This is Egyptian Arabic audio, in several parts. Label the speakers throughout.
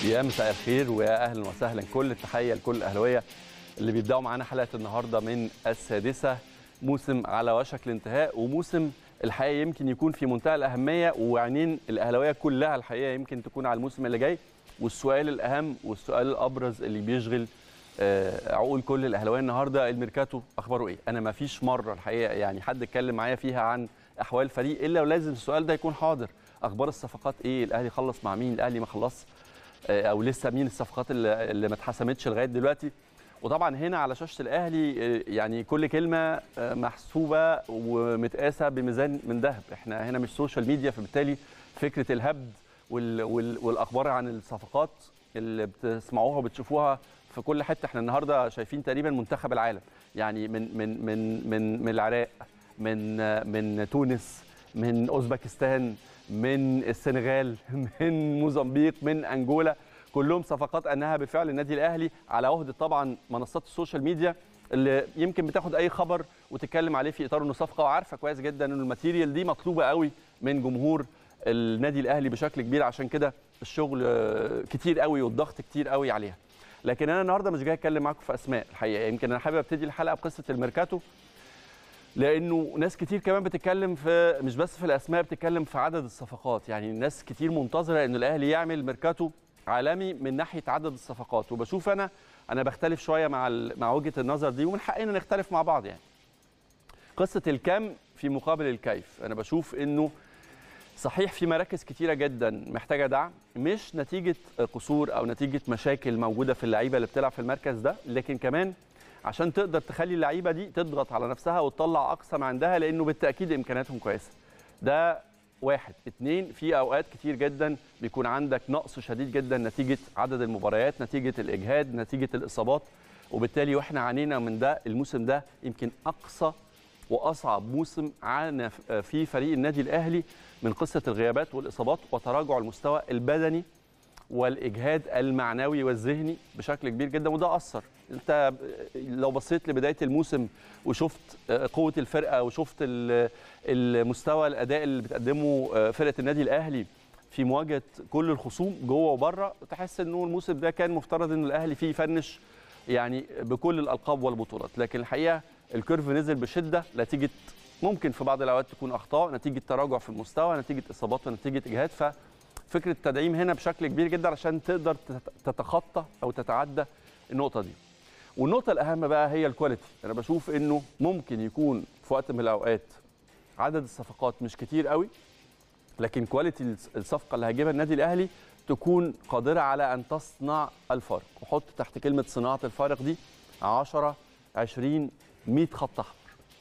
Speaker 1: يا مساء الخير ويا اهلا وسهلا كل التحيه لكل الاهلاويه اللي بيبداوا معانا حلقه النهارده من السادسه موسم على وشك الانتهاء وموسم الحقيقه يمكن يكون في منتهى الاهميه وعينين الاهلاويه كلها الحقيقه يمكن تكون على الموسم اللي جاي والسؤال الاهم والسؤال الابرز اللي بيشغل آه، عقول كل الاهلاويه النهارده الميركاتو اخباره ايه؟ انا ما فيش مره الحقيقه يعني حد اتكلم معايا فيها عن احوال الفريق الا ولازم السؤال ده يكون حاضر اخبار الصفقات ايه؟ الاهلي خلص مع مين؟ الاهلي ما خلص آه، او لسه مين الصفقات اللي, اللي ما اتحسمتش لغايه دلوقتي وطبعا هنا على شاشه الاهلي آه، يعني كل كلمه آه، محسوبه ومتقاسه بميزان من ذهب احنا هنا مش سوشيال ميديا فبالتالي فكره الهبد وال وال والاخبار عن الصفقات اللي بتسمعوها وبتشوفوها في كل حته احنا النهارده شايفين تقريبا منتخب العالم يعني من من من من من العراق من آه، من تونس من اوزبكستان من السنغال من موزمبيق من انجولا كلهم صفقات انها بالفعل النادي الاهلي على عهده طبعا منصات السوشيال ميديا اللي يمكن بتاخد اي خبر وتتكلم عليه في اطار انه صفقه وعارفه كويس جدا انه الماتيريال دي مطلوبه قوي من جمهور النادي الاهلي بشكل كبير عشان كده الشغل آه، كتير قوي والضغط كتير قوي عليها لكن انا النهارده مش جاي اتكلم معاكم في اسماء الحقيقه يمكن انا حابب ابتدي الحلقه بقصه الميركاتو لانه ناس كتير كمان بتتكلم في مش بس في الاسماء بتتكلم في عدد الصفقات يعني ناس كتير منتظره ان الاهلي يعمل ميركاتو عالمي من ناحيه عدد الصفقات وبشوف انا انا بختلف شويه مع ال- مع وجهه النظر دي ومن حقنا نختلف مع بعض يعني قصه الكم في مقابل الكيف انا بشوف انه صحيح في مراكز كتيرة جدا محتاجة دعم مش نتيجة قصور أو نتيجة مشاكل موجودة في اللعيبة اللي بتلعب في المركز ده لكن كمان عشان تقدر تخلي اللعيبة دي تضغط على نفسها وتطلع أقصى ما عندها لأنه بالتأكيد إمكانياتهم كويسة ده واحد اتنين في أوقات كتير جدا بيكون عندك نقص شديد جدا نتيجة عدد المباريات نتيجة الإجهاد نتيجة الإصابات وبالتالي واحنا عانينا من ده الموسم ده يمكن أقصى واصعب موسم عانى فيه فريق النادي الاهلي من قصه الغيابات والاصابات وتراجع المستوى البدني والاجهاد المعنوي والذهني بشكل كبير جدا وده اثر انت لو بصيت لبدايه الموسم وشفت قوه الفرقه وشفت ال- المستوى الاداء اللي بتقدمه فرقه النادي الاهلي في مواجهه كل الخصوم جوه وبره تحس انه الموسم ده كان مفترض ان الاهلي فيه يفنش يعني بكل الالقاب والبطولات لكن الحقيقه الكيرف نزل بشده نتيجه ممكن في بعض الاوقات تكون اخطاء نتيجه تراجع في المستوى نتيجه اصابات ونتيجه اجهاد ففكره التدعيم هنا بشكل كبير جدا عشان تقدر تت- تتخطى او تتعدى النقطه دي والنقطه الاهم بقى هي الكواليتي انا بشوف انه ممكن يكون في وقت من الاوقات عدد الصفقات مش كتير قوي لكن كواليتي الصفقه اللي هيجيبها النادي الاهلي تكون قادره على ان تصنع الفارق وحط تحت كلمه صناعه الفارق دي 10 20 100 خط احمر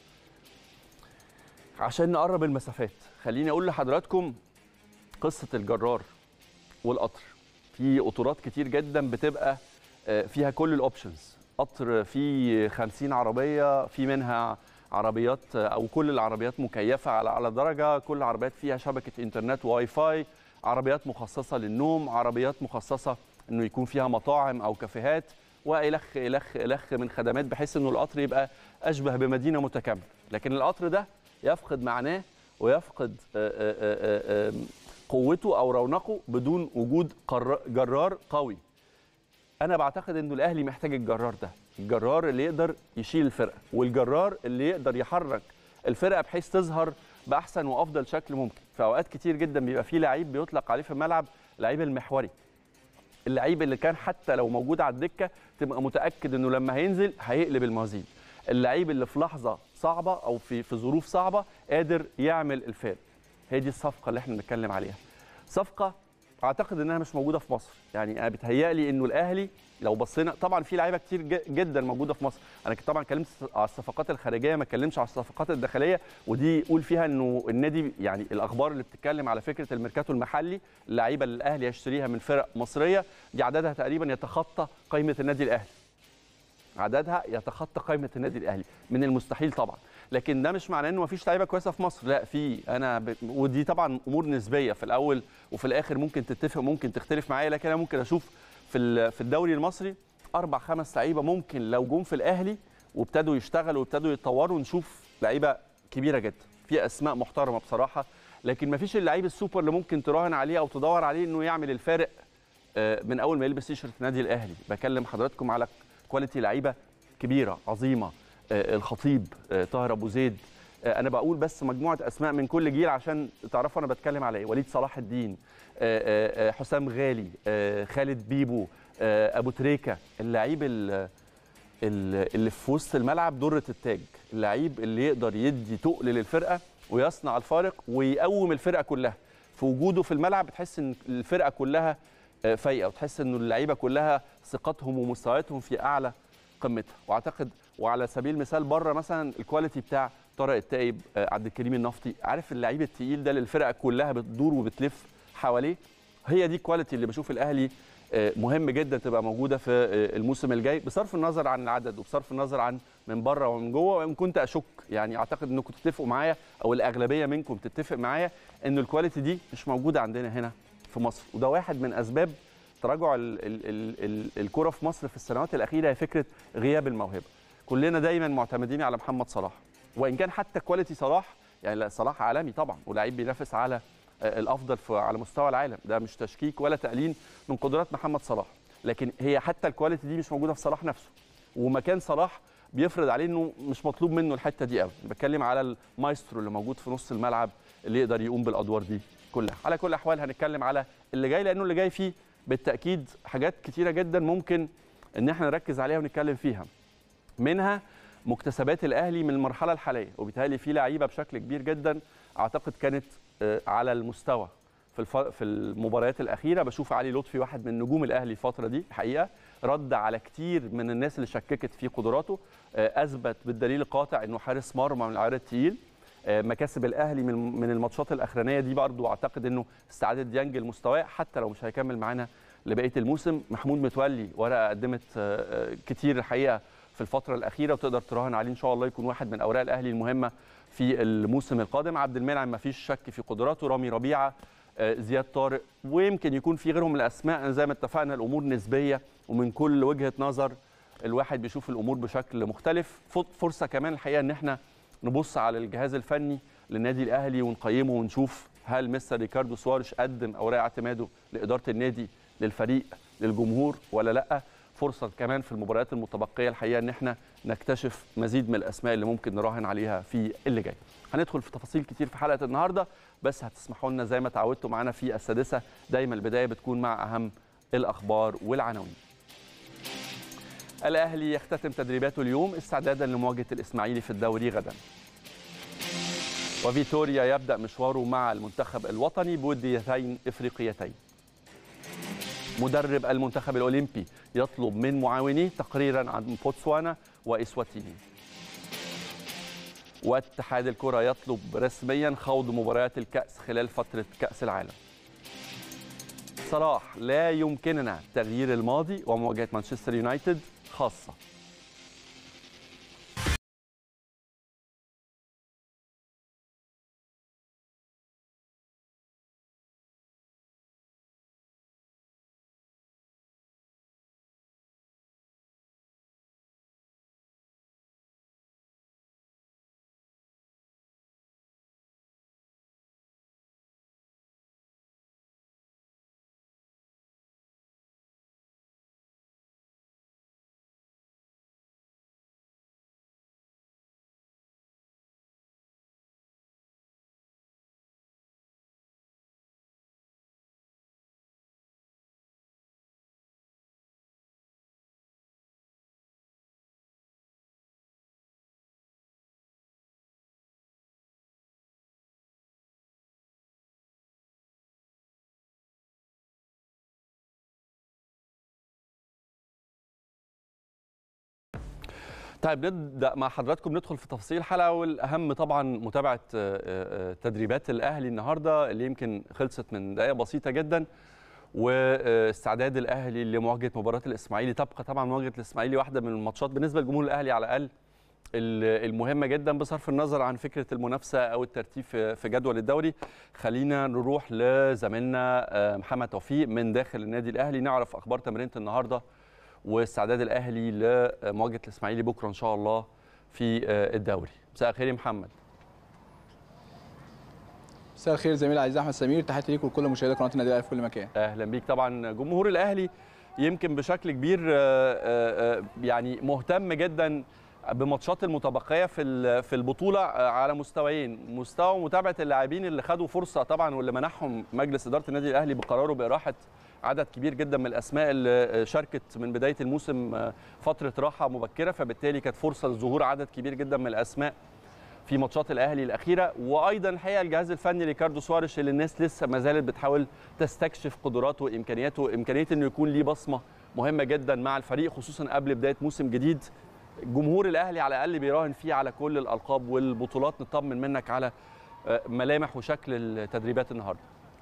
Speaker 1: عشان نقرب المسافات خليني اقول لحضراتكم قصه الجرار والقطر في قطورات كتير جدا بتبقى آه، فيها كل الاوبشنز قطر فيه 50 عربيه في منها عربيات آه، او كل العربيات مكيفه على اعلى درجه كل العربيات فيها شبكه انترنت واي فاي عربيات مخصصه للنوم عربيات مخصصه انه يكون فيها مطاعم او كافيهات والخ الخ الخ من خدمات بحيث انه القطر يبقى اشبه بمدينه متكامله لكن القطر ده يفقد معناه ويفقد آه، آه، آه، آه، قوته او رونقه بدون وجود قر- جرار قوي انا بعتقد انه الاهلي محتاج الجرار ده الجرار اللي يقدر يشيل الفرقه والجرار اللي يقدر يحرك الفرقه بحيث تظهر باحسن وافضل شكل ممكن في اوقات كتير جدا بيبقى فيه لعيب بيطلق عليه في الملعب لعيب المحوري اللعيب اللي كان حتى لو موجود على الدكه تبقى متاكد انه لما هينزل هيقلب الموازين اللعيب اللي في لحظه صعبه او في في ظروف صعبه قادر يعمل الفارق هي دي الصفقه اللي احنا بنتكلم عليها صفقه اعتقد انها مش موجوده في مصر يعني انا بتهيألي انه الاهلي لو بصينا طبعا في لعيبه كتير ج- جدا موجوده في مصر انا طبعا اتكلمت على الصفقات الخارجيه ما اتكلمش على الصفقات الداخليه ودي قول فيها انه النادي يعني الاخبار اللي بتتكلم على فكره الميركاتو المحلي اللعيبه اللي الاهلي يشتريها من فرق مصريه دي عددها تقريبا يتخطى قائمه النادي الاهلي عددها يتخطى قائمه النادي الاهلي من المستحيل طبعا لكن ده مش معناه انه مفيش لعيبه كويسه في مصر لا في انا ب... ودي طبعا امور نسبيه في الاول وفي الاخر ممكن تتفق ممكن تختلف معايا لكن انا ممكن اشوف في ال- في الدوري المصري اربع خمس لعيبه ممكن لو جم في الاهلي وابتدوا يشتغلوا وابتدوا يتطوروا نشوف لعيبه كبيره جدا في اسماء محترمه بصراحه لكن مفيش اللعيب السوبر اللي ممكن تراهن عليه او تدور عليه انه يعمل الفارق آه، من اول ما يلبس تيشرت النادي الاهلي بكلم حضراتكم على كواليتي لعيبه كبيره عظيمه آه، الخطيب آه، طاهر ابو زيد آه، انا بقول بس مجموعه اسماء من كل جيل عشان تعرفوا انا بتكلم على ايه وليد صلاح الدين آه، آه، آه، حسام غالي آه، خالد بيبو آه، ابو تريكه اللعيب ال- ال- اللي في وسط الملعب درة التاج اللعيب اللي يقدر يدي تقل للفرقة ويصنع الفارق ويقوم الفرقة كلها في وجوده في الملعب بتحس ان الفرقة كلها آه، فايقة وتحس ان اللعيبة كلها ثقتهم ومستوياتهم في اعلى قمتها واعتقد وعلى سبيل المثال بره مثلا الكواليتي بتاع طارق التايب آه، عبد الكريم النفطي عارف اللعيب التقيل ده اللي الفرقة كلها بتدور وبتلف حواليه هي دي الكواليتي اللي بشوف الاهلي آه، مهم جدا تبقى موجوده في آه، الموسم الجاي بصرف النظر عن العدد وبصرف النظر عن من بره ومن جوه وان كنت اشك يعني اعتقد انكم تتفقوا معايا او الاغلبيه منكم تتفق معايا ان الكواليتي دي مش موجوده عندنا هنا في مصر وده واحد من اسباب تراجع ال- ال- ال- ال- الكره في مصر في السنوات الاخيره هي فكره غياب الموهبه كلنا دايما معتمدين على محمد صلاح وان كان حتى كواليتي صلاح يعني لا، صلاح عالمي طبعا ولاعيب بينافس على آه، الافضل في على مستوى العالم ده مش تشكيك ولا تقليل من قدرات محمد صلاح لكن هي حتى الكواليتي دي مش موجوده في صلاح نفسه ومكان صلاح بيفرض عليه انه مش مطلوب منه الحته دي قوي بتكلم على المايسترو اللي موجود في نص الملعب اللي يقدر يقوم بالادوار دي كلها على كل الاحوال هنتكلم على اللي جاي لانه اللي جاي فيه بالتاكيد حاجات كتيره جدا ممكن ان احنا نركز عليها ونتكلم فيها منها مكتسبات الاهلي من المرحله الحاليه وبالتالي في لعيبه بشكل كبير جدا اعتقد كانت آه، على المستوى في الف... في المباريات الاخيره بشوف علي لطفي واحد من نجوم الاهلي الفتره دي الحقيقه رد على كتير من الناس اللي شككت في قدراته آه، اثبت بالدليل القاطع انه حارس مرمى من العيار التقيل آه، مكاسب الاهلي من من الماتشات الاخرانيه دي برضو اعتقد انه استعاده ديانج لمستواه حتى لو مش هيكمل معانا لبقيه الموسم محمود متولي ورقه قدمت آه، آه، كتير الحقيقه في الفتره الاخيره وتقدر تراهن عليه ان شاء الله يكون واحد من اوراق الاهلي المهمه في الموسم القادم عبد المنعم ما فيش شك في قدراته رامي ربيعه آه، زياد طارق ويمكن يكون في غيرهم من الاسماء زي ما اتفقنا الامور نسبيه ومن كل وجهه نظر الواحد بيشوف الامور بشكل مختلف ف- فرصه كمان الحقيقه ان احنا نبص على الجهاز الفني للنادي الاهلي ونقيمه ونشوف هل مستر ريكاردو سوارش قدم اوراق اعتماده لاداره النادي للفريق للجمهور ولا لا فرصه كمان في المباريات المتبقيه الحقيقه ان احنا نكتشف مزيد من الاسماء اللي ممكن نراهن عليها في اللي جاي هندخل في تفاصيل كتير في حلقه النهارده بس هتسمحوا لنا زي ما تعودتوا معانا في السادسه دايما البدايه بتكون مع اهم الاخبار والعناوين الاهلي يختتم تدريباته اليوم استعدادا لمواجهه الاسماعيلي في الدوري غدا وفيتوريا يبدا مشواره مع المنتخب الوطني بوديتين افريقيتين مدرب المنتخب الاولمبي يطلب من معاونيه تقريرا عن بوتسوانا واسواتيني واتحاد الكره يطلب رسميا خوض مباريات الكاس خلال فتره كاس العالم صلاح لا يمكننا تغيير الماضي ومواجهه مانشستر يونايتد خاصه طيب نبدا مع حضراتكم ندخل في تفاصيل الحلقه والاهم طبعا متابعه آه، آه، تدريبات الاهلي النهارده اللي يمكن خلصت من دقائق بسيطه جدا واستعداد الاهلي لمواجهه مباراه الاسماعيلي تبقى طبعا مواجهه الاسماعيلي واحده من الماتشات بالنسبه لجمهور الاهلي على الاقل ال- المهمه جدا بصرف النظر عن فكره المنافسه او الترتيب في في جدول الدوري خلينا نروح لزميلنا آه، محمد توفيق من داخل النادي الاهلي نعرف اخبار تمرينه النهارده واستعداد الاهلي لمواجهه الاسماعيلي بكره ان شاء الله في آه، الدوري مساء الخير يا محمد
Speaker 2: مساء الخير زميلي العزيز احمد سمير تحياتي ليك ولكل مشاهدي قناه النادي الاهلي في كل مكان
Speaker 1: اهلا بيك طبعا جمهور الاهلي يمكن بشكل كبير آه، آه، يعني مهتم جدا بماتشات المتبقيه في في البطوله على مستويين مستوى متابعه اللاعبين اللي خدوا فرصه طبعا واللي منحهم مجلس اداره النادي الاهلي بقراره باراحه عدد كبير جدا من الاسماء اللي شاركت من بدايه الموسم فتره راحه مبكره فبالتالي كانت فرصه لظهور عدد كبير جدا من الاسماء في ماتشات الاهلي الاخيره وايضا الحقيقه الجهاز الفني ريكاردو سواريش اللي الناس لسه ما زالت بتحاول تستكشف قدراته وامكانياته وامكانيه انه يكون ليه بصمه مهمه جدا مع الفريق خصوصا قبل بدايه موسم جديد جمهور الاهلي على الاقل بيراهن فيه على كل الالقاب والبطولات نطمن منك على ملامح وشكل التدريبات النهارده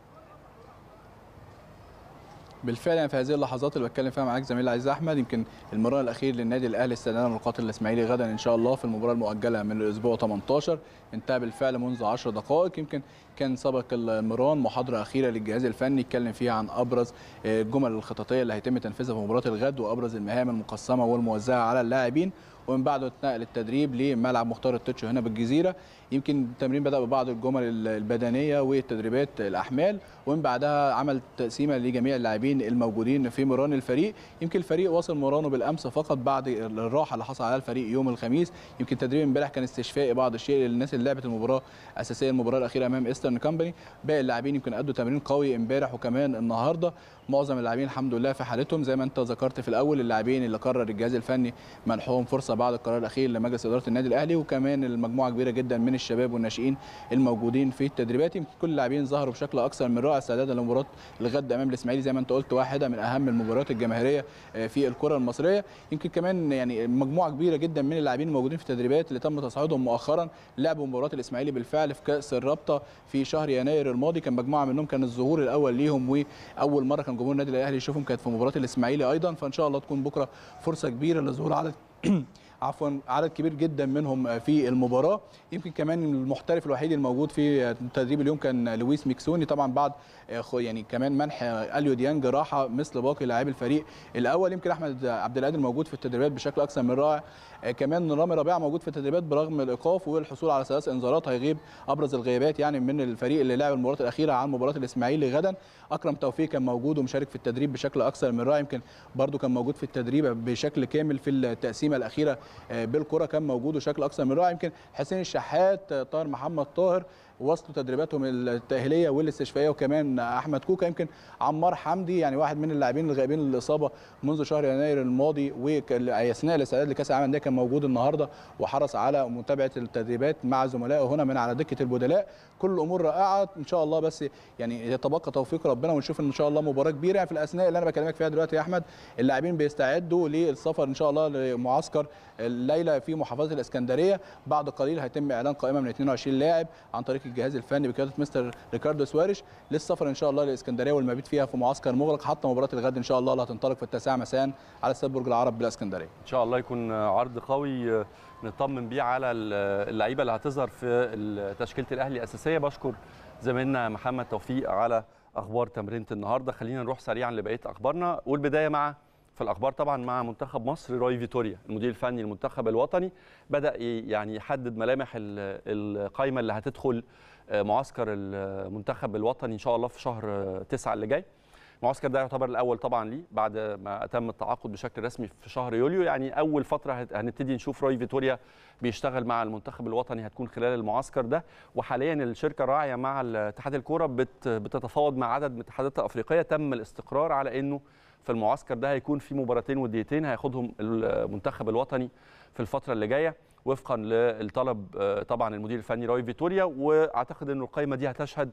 Speaker 2: بالفعل يعني في هذه اللحظات اللي بتكلم فيها معاك زميلي العزيز احمد يمكن المران الاخير للنادي الاهلي استعدادا للقاتل الاسماعيلي غدا ان شاء الله في المباراه المؤجله من الاسبوع 18 انتهى بالفعل منذ 10 دقائق يمكن كان سبق المران محاضره اخيره للجهاز الفني اتكلم فيها عن ابرز الجمل الخططيه اللي هيتم تنفيذها في مباراه الغد وابرز المهام المقسمه والموزعه على اللاعبين ومن بعده اتنقل التدريب لملعب مختار التتش هنا بالجزيره يمكن التمرين بدا ببعض الجمل البدنيه والتدريبات الاحمال ومن بعدها عمل تقسيمه لجميع اللاعبين الموجودين في مران الفريق يمكن الفريق وصل مرانه بالامس فقط بعد الراحه اللي حصل عليها الفريق يوم الخميس يمكن تدريب امبارح كان استشفائي بعض الشيء للناس اللي لعبت المباراه اساسيه المباراه الاخيره امام ايسترن كامباني باقي اللاعبين يمكن ادوا تمرين قوي امبارح وكمان النهارده معظم اللاعبين الحمد لله في حالتهم زي ما انت ذكرت في الاول اللاعبين اللي قرر الجهاز الفني منحهم فرصه بعد القرار الاخير لمجلس اداره النادي الاهلي وكمان المجموعه كبيره جدا من الشباب والناشئين الموجودين في التدريبات يمكن كل اللاعبين ظهروا بشكل اكثر من رائع استعدادا لمباراه الغد امام الاسماعيلي زي ما انت قلت واحده من اهم المباريات الجماهيريه في الكره المصريه يمكن كمان يعني مجموعه كبيره جدا من اللاعبين الموجودين في التدريبات اللي تم تصعيدهم مؤخرا لعبوا مباراه الاسماعيلي بالفعل في كاس الرابطه في شهر يناير الماضي كان مجموعه منهم كان الظهور الاول ليهم واول مره كان جمهور النادي الاهلي يشوفهم كانت في مباراه الاسماعيلي ايضا فان شاء الله تكون بكره فرصه كبيره لظهور عدد عفوا عدد كبير جدا منهم في المباراه يمكن كمان المحترف الوحيد الموجود في تدريب اليوم كان لويس ميكسوني طبعا بعد يعني كمان منح اليو ديانج راحه مثل باقي لاعبي الفريق الاول يمكن احمد عبد القادر موجود في التدريبات بشكل اكثر من رائع كمان رامي ربيعه موجود في التدريبات برغم الايقاف والحصول على ثلاث انذارات هيغيب ابرز الغيابات يعني من الفريق اللي لعب المباراه الاخيره عن مباراه الاسماعيلي غدا اكرم توفيق كان موجود ومشارك في التدريب بشكل اكثر من رائع يمكن برده كان موجود في التدريب بشكل كامل في التقسيمه الاخيره بالكره كان موجود بشكل اكثر من رائع يمكن حسين الشحات طاهر محمد طاهر وصلوا تدريباتهم التاهيليه والاستشفائيه وكمان احمد كوكا يمكن عمار حمدي يعني واحد من اللاعبين الغائبين للاصابه منذ شهر يناير الماضي واثناء الاستعداد لكاس العالم ده كان موجود النهارده وحرص على متابعه التدريبات مع زملائه هنا من على دكه البدلاء كل الامور رائعه ان شاء الله بس يعني يتبقى توفيق ربنا ونشوف ان شاء الله مباراه كبيره يعني في الاثناء اللي انا بكلمك فيها دلوقتي يا احمد اللاعبين بيستعدوا للسفر ان شاء الله لمعسكر الليله في محافظه الاسكندريه بعد قليل هيتم اعلان قائمه من 22 لاعب عن طريق الجهاز الفني بقياده مستر ريكاردو سواريش للسفر ان شاء الله للاسكندريه والمبيت فيها في معسكر مغلق حتى مباراه الغد ان شاء الله اللي هتنطلق في التاسعه مساء على استاد برج العرب بالاسكندريه.
Speaker 1: ان شاء الله يكون عرض قوي نطمن بيه على اللعيبه اللي هتظهر في تشكيله الاهلي الاساسيه بشكر زميلنا محمد توفيق على اخبار تمرينه النهارده خلينا نروح سريعا لبقيه اخبارنا والبدايه مع في الاخبار طبعا مع منتخب مصر راي فيتوريا المدير الفني للمنتخب الوطني بدا يعني يحدد ملامح القائمه اللي هتدخل معسكر المنتخب الوطني ان شاء الله في شهر تسعة اللي جاي المعسكر ده يعتبر الاول طبعا ليه بعد ما تم التعاقد بشكل رسمي في شهر يوليو يعني اول فتره هنبتدي نشوف روي فيتوريا بيشتغل مع المنتخب الوطني هتكون خلال المعسكر ده وحاليا الشركه الراعيه مع اتحاد الكوره بتتفاوض مع عدد من الاتحادات الافريقيه تم الاستقرار على انه في المعسكر ده هيكون في مباراتين وديتين هياخدهم المنتخب الوطني في الفتره اللي جايه وفقا للطلب طبعا المدير الفني روي فيتوريا واعتقد ان القائمه دي هتشهد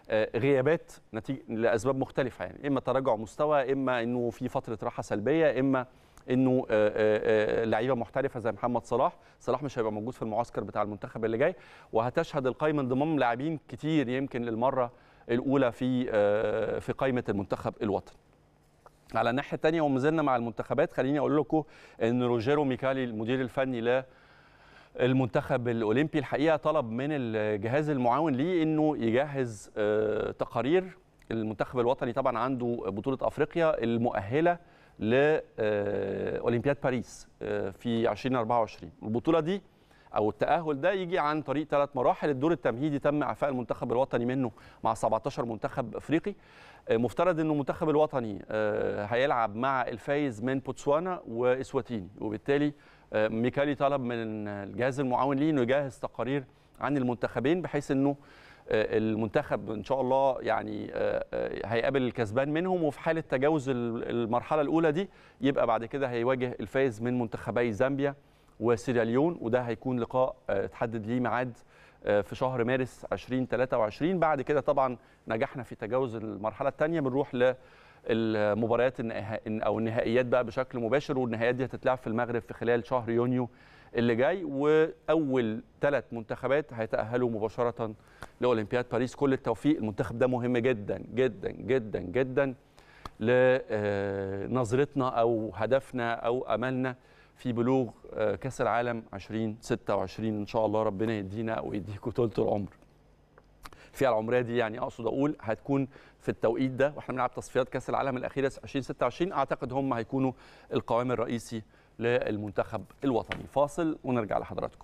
Speaker 1: غيابات نتيجه لاسباب مختلفه يعني اما تراجع مستوى اما انه في فتره راحه سلبيه اما انه لعيبه محترفه زي محمد صلاح صلاح مش هيبقى موجود في المعسكر بتاع المنتخب اللي جاي وهتشهد القائمه انضمام لاعبين كتير يمكن للمره الاولى في في قائمه المنتخب الوطني على الناحيه الثانيه وما زلنا مع المنتخبات خليني اقول لكم ان روجيرو ميكالي المدير الفني ل المنتخب الاولمبي الحقيقه طلب من الجهاز المعاون ليه انه يجهز تقارير المنتخب الوطني طبعا عنده بطوله افريقيا المؤهله لاولمبياد باريس في 2024 البطوله دي او التاهل ده يجي عن طريق ثلاث مراحل الدور التمهيدي تم اعفاء المنتخب الوطني منه مع 17 منتخب افريقي مفترض انه المنتخب الوطني هيلعب مع الفايز من بوتسوانا واسواتيني وبالتالي ميكالي طلب من الجهاز المعاون ليه انه يجهز تقارير عن المنتخبين بحيث انه المنتخب ان شاء الله يعني هيقابل الكسبان منهم وفي حاله تجاوز المرحله الاولى دي يبقى بعد كده هيواجه الفايز من منتخبي زامبيا وسيراليون وده هيكون لقاء اتحدد ليه ميعاد في شهر مارس 2023 بعد كده طبعا نجحنا في تجاوز المرحله الثانيه بنروح للمباريات او النهائيات بقى بشكل مباشر والنهائيات دي هتتلعب في المغرب في خلال شهر يونيو اللي جاي واول ثلاث منتخبات هيتاهلوا مباشره لاولمبياد باريس كل التوفيق المنتخب ده مهم جدا جدا جدا جدا لنظرتنا او هدفنا او املنا في بلوغ كاس العالم 2026 ان شاء الله ربنا يدينا ويديكم طول العمر الفئه العمريه دي يعني اقصد اقول هتكون في التوقيت ده واحنا بنلعب تصفيات كاس العالم الاخيره 2026 اعتقد هم هيكونوا القوام الرئيسي للمنتخب الوطني فاصل ونرجع لحضراتكم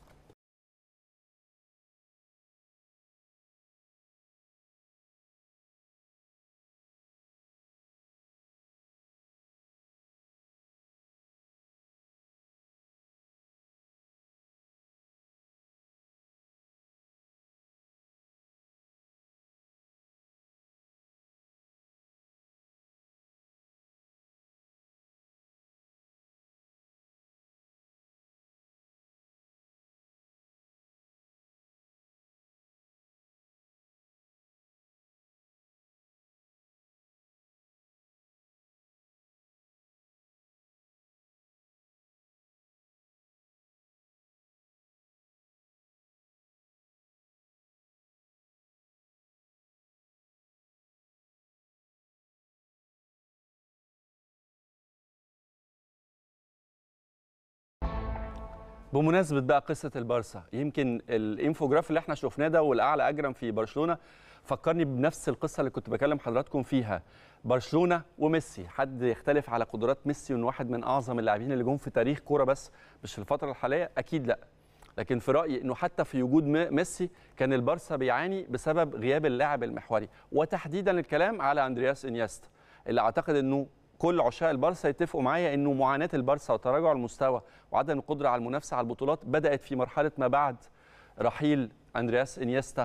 Speaker 1: بمناسبه بقى قصه البارسا يمكن الانفوجراف اللي احنا شفناه ده والاعلى اجرا في برشلونه فكرني بنفس القصه اللي كنت بكلم حضراتكم فيها برشلونه وميسي حد يختلف على قدرات ميسي انه واحد من اعظم اللاعبين اللي جم في تاريخ كوره بس مش في الفتره الحاليه اكيد لا لكن في رايي انه حتى في وجود ميسي كان البارسا بيعاني بسبب غياب اللاعب المحوري وتحديدا الكلام على اندرياس انيستا اللي اعتقد انه كل عشاق البارسا يتفقوا معايا انه معاناه البارسا وتراجع المستوى وعدم القدره على المنافسه على البطولات بدات في مرحله ما بعد رحيل اندرياس انيستا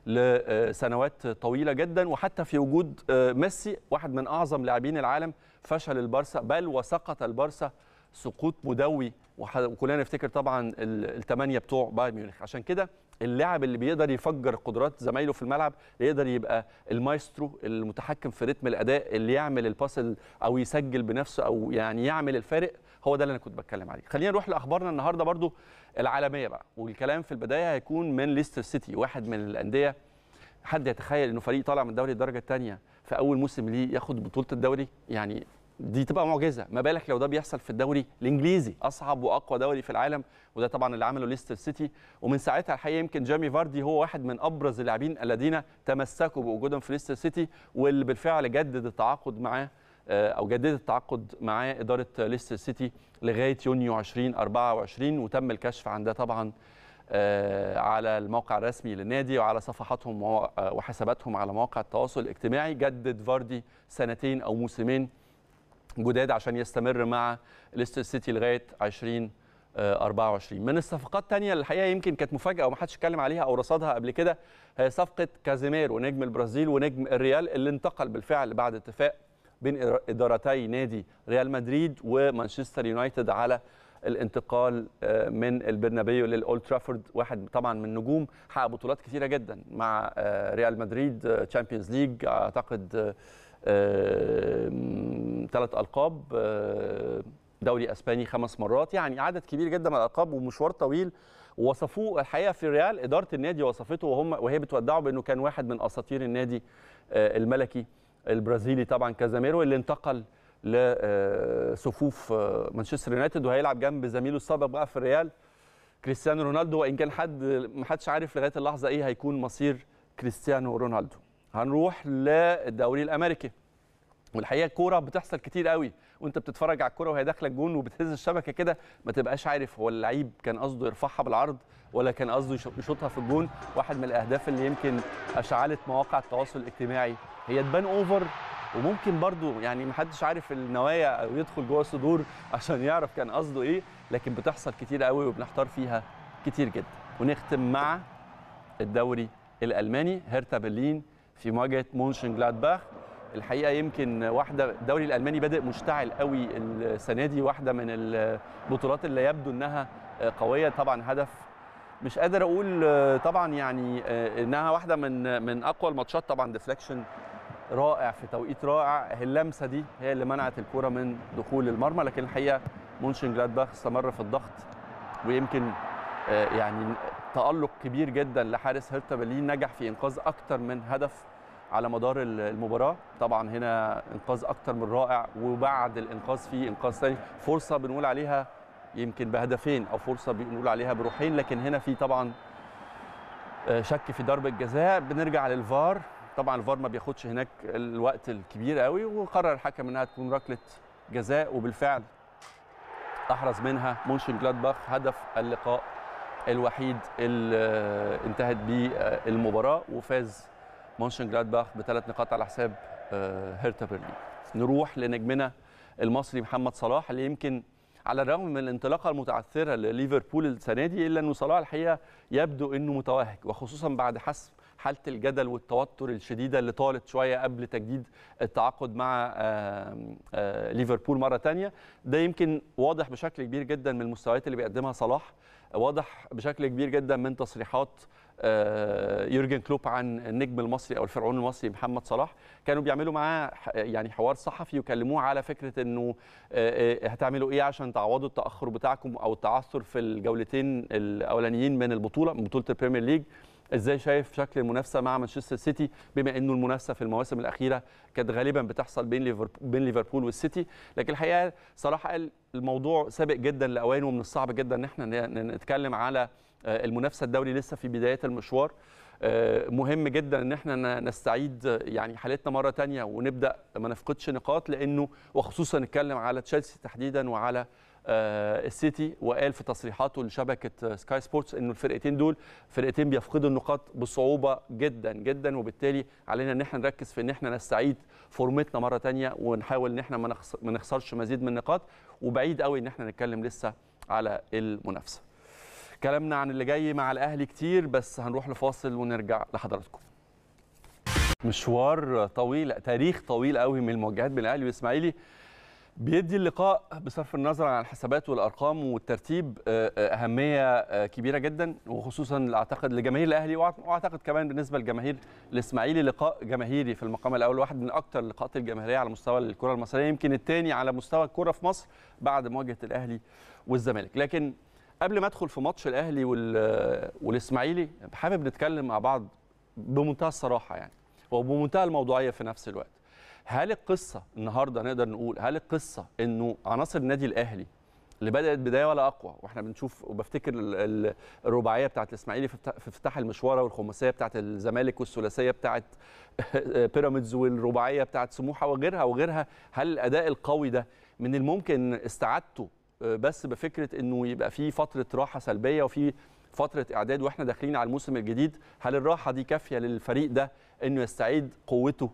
Speaker 1: لسنوات طويله جدا وحتى في وجود ميسي واحد من اعظم لاعبين العالم فشل البارسا بل وسقط البارسا سقوط مدوي وكلنا نفتكر طبعا الثمانيه بتوع بايرن ميونخ عشان كده اللاعب اللي بيقدر يفجر قدرات زمايله في الملعب اللي يقدر يبقى المايسترو المتحكم في رتم الاداء اللي يعمل الباس او يسجل بنفسه او يعني يعمل الفارق هو ده اللي انا كنت بتكلم عليه خلينا نروح لاخبارنا النهارده برضو العالميه بقى والكلام في البدايه هيكون من ليستر سيتي واحد من الانديه حد يتخيل انه فريق طالع من الدوري الدرجه الثانيه في اول موسم ليه ياخد بطوله الدوري يعني دي تبقى معجزه ما بالك لو ده بيحصل في الدوري الانجليزي اصعب واقوى دوري في العالم وده طبعا اللي عمله ليستر سيتي ومن ساعتها الحقيقه يمكن جيمي فاردي هو واحد من ابرز اللاعبين الذين تمسكوا بوجودهم في ليستر سيتي واللي بالفعل جدد التعاقد معاه او جددت التعاقد معاه اداره ليستر سيتي لغايه يونيو 2024 وتم الكشف عن ده طبعا على الموقع الرسمي للنادي وعلى صفحاتهم وحساباتهم على مواقع التواصل الاجتماعي جدد فاردي سنتين او موسمين جداد عشان يستمر مع ليستر سيتي لغايه 2024 من الصفقات الثانيه اللي الحقيقه يمكن كانت مفاجاه وما حدش اتكلم عليها او رصدها قبل كده هي صفقه كازيميرو نجم البرازيل ونجم الريال اللي انتقل بالفعل بعد اتفاق بين ادارتي نادي ريال مدريد ومانشستر يونايتد على الانتقال من البرنابيو للاولد ترافورد واحد طبعا من نجوم حقق بطولات كثيره جدا مع ريال مدريد تشامبيونز ليج اعتقد ثلاث القاب دوري اسباني خمس مرات يعني عدد كبير جدا من الالقاب ومشوار طويل ووصفوه الحقيقه في الريال اداره النادي وصفته وهم وهي بتودعه بانه كان واحد من اساطير النادي الملكي البرازيلي طبعا كازاميرو اللي انتقل لصفوف مانشستر يونايتد وهيلعب جنب زميله السابق بقى في الريال كريستيانو رونالدو وان كان حد ما حدش عارف لغايه اللحظه ايه هيكون مصير كريستيانو رونالدو هنروح للدوري الامريكي والحقيقه الكوره بتحصل كتير قوي وانت بتتفرج على الكوره وهي داخله الجون وبتهز الشبكه كده ما تبقاش عارف هو اللعيب كان قصده يرفعها بالعرض ولا كان قصده يشوطها في الجون واحد من الاهداف اللي يمكن اشعلت مواقع التواصل الاجتماعي هي تبان اوفر وممكن برضو يعني محدش عارف النوايا او يدخل جوه الصدور عشان يعرف كان قصده ايه لكن بتحصل كتير قوي وبنحتار فيها كتير جدا ونختم مع الدوري الالماني هيرتا برلين في مواجهه مونشن جلادباخ الحقيقه يمكن واحده الدوري الالماني بادئ مشتعل قوي السنه دي واحده من البطولات اللي يبدو انها قويه طبعا هدف مش قادر اقول طبعا يعني انها واحده من من اقوى الماتشات طبعا ديفليكشن رائع في توقيت رائع اللمسه دي هي اللي منعت الكره من دخول المرمى لكن الحقيقه مونشن جلادباخ استمر في الضغط ويمكن يعني تالق كبير جدا لحارس هيرتا برلين نجح في انقاذ اكثر من هدف على مدار المباراه طبعا هنا انقاذ اكتر من رائع وبعد الانقاذ في انقاذ ثاني فرصه بنقول عليها يمكن بهدفين او فرصه بنقول عليها بروحين لكن هنا في طبعا شك في ضربه جزاء بنرجع للفار طبعا الفار ما بياخدش هناك الوقت الكبير قوي وقرر الحكم انها تكون ركله جزاء وبالفعل احرز منها مونشن جلادباخ هدف اللقاء الوحيد اللي انتهت به المباراه وفاز مونشن جلادباخ بثلاث نقاط على حساب هيرتا برلين نروح لنجمنا المصري محمد صلاح اللي يمكن على الرغم من الانطلاقه المتعثره لليفربول السنه دي الا انه صلاح الحقيقه يبدو انه متوهج وخصوصا بعد حسم حاله الجدل والتوتر الشديده اللي طالت شويه قبل تجديد التعاقد مع ليفربول مره ثانيه ده يمكن واضح بشكل كبير جدا من المستويات اللي بيقدمها صلاح واضح بشكل كبير جدا من تصريحات يورجن كلوب عن النجم المصري او الفرعون المصري محمد صلاح كانوا بيعملوا معاه يعني حوار صحفي وكلموه على فكره انه هتعملوا ايه عشان تعوضوا التاخر بتاعكم او التعثر في الجولتين الاولانيين من البطوله من بطوله البريمير ليج ازاي شايف شكل المنافسه مع مانشستر سيتي بما انه المنافسه في المواسم الاخيره كانت غالبا بتحصل بين ليفربول بين ليفربول والسيتي لكن الحقيقه صلاح قال الموضوع سابق جدا لاوانه ومن الصعب جدا ان احنا نتكلم على المنافسه الدوري لسه في بدايه المشوار مهم جدا ان احنا نستعيد يعني حالتنا مره تانية ونبدا ما نفقدش نقاط لانه وخصوصا نتكلم على تشيلسي تحديدا وعلى السيتي وقال في تصريحاته لشبكه سكاي سبورتس انه الفرقتين دول فرقتين بيفقدوا النقاط بصعوبه جدا جدا وبالتالي علينا ان احنا نركز في ان احنا نستعيد فورمتنا مره تانية ونحاول ان احنا ما نخسرش مزيد من النقاط وبعيد قوي ان احنا نتكلم لسه على المنافسه كلامنا عن اللي جاي مع الاهلي كتير بس هنروح لفاصل ونرجع لحضراتكم مشوار طويل تاريخ طويل قوي من المواجهات بين الاهلي والاسماعيلي بيدي اللقاء بصرف النظر عن الحسابات والارقام والترتيب اهميه كبيره جدا وخصوصا اعتقد لجماهير الاهلي واعتقد كمان بالنسبه لجماهير الاسماعيلي لقاء جماهيري في المقام الاول واحد من اكثر اللقاءات الجماهيريه على مستوى الكره المصريه يمكن الثاني على مستوى الكره في مصر بعد مواجهه الاهلي والزمالك لكن قبل ما ادخل في ماتش الاهلي والاسماعيلي حابب نتكلم مع بعض بمنتهى الصراحه يعني وبمنتهى الموضوعيه في نفس الوقت هل القصه النهارده نقدر نقول هل القصه انه عناصر النادي الاهلي اللي بدات بدايه ولا اقوى واحنا بنشوف وبفتكر الرباعيه بتاعت الاسماعيلي في افتتاح المشوار والخماسيه بتاعت الزمالك والثلاثيه بتاعت بيراميدز والرباعيه بتاعت سموحه وغيرها وغيرها هل الاداء القوي ده من الممكن استعادته بس بفكره انه يبقى في فتره راحه سلبيه وفي فتره اعداد واحنا داخلين على الموسم الجديد هل الراحه دي كافيه للفريق ده انه يستعيد قوته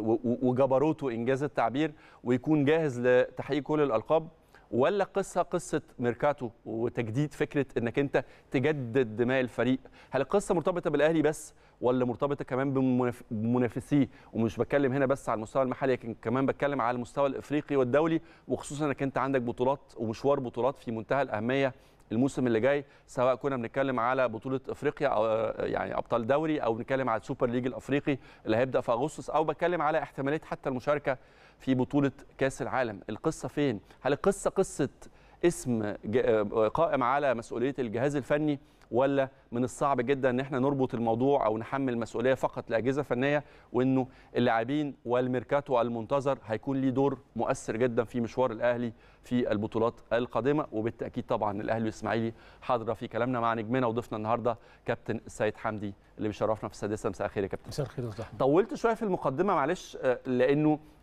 Speaker 1: وجبروته انجاز التعبير ويكون جاهز لتحقيق كل الالقاب ولا قصه قصه ميركاتو وتجديد فكره انك انت تجدد دماء الفريق هل القصه مرتبطه بالاهلي بس ولا مرتبطه كمان بمنافسيه ومش بتكلم هنا بس على المستوى المحلي لكن كمان بتكلم على المستوى الافريقي والدولي وخصوصا انك انت عندك بطولات ومشوار بطولات في منتهى الاهميه الموسم اللي جاي سواء كنا بنتكلم على بطوله افريقيا او يعني ابطال دوري او بنتكلم على السوبر ليج الافريقي اللي هيبدا في اغسطس او بتكلم على احتماليه حتى المشاركه في بطوله كاس العالم القصه فين هل القصه قصه اسم قائم على مسؤوليه الجهاز الفني ولا من الصعب جدا ان احنا نربط الموضوع او نحمل المسؤوليه فقط لاجهزه فنيه وانه اللاعبين والميركاتو المنتظر هيكون ليه دور مؤثر جدا في مشوار الاهلي في البطولات القادمه وبالتاكيد طبعا الاهلي والاسماعيلي حاضره في كلامنا مع نجمنا وضيفنا النهارده كابتن السيد حمدي اللي بيشرفنا في السادسه مساء الخير يا كابتن
Speaker 3: مساء الخير يا
Speaker 1: طولت شويه في المقدمه معلش لانه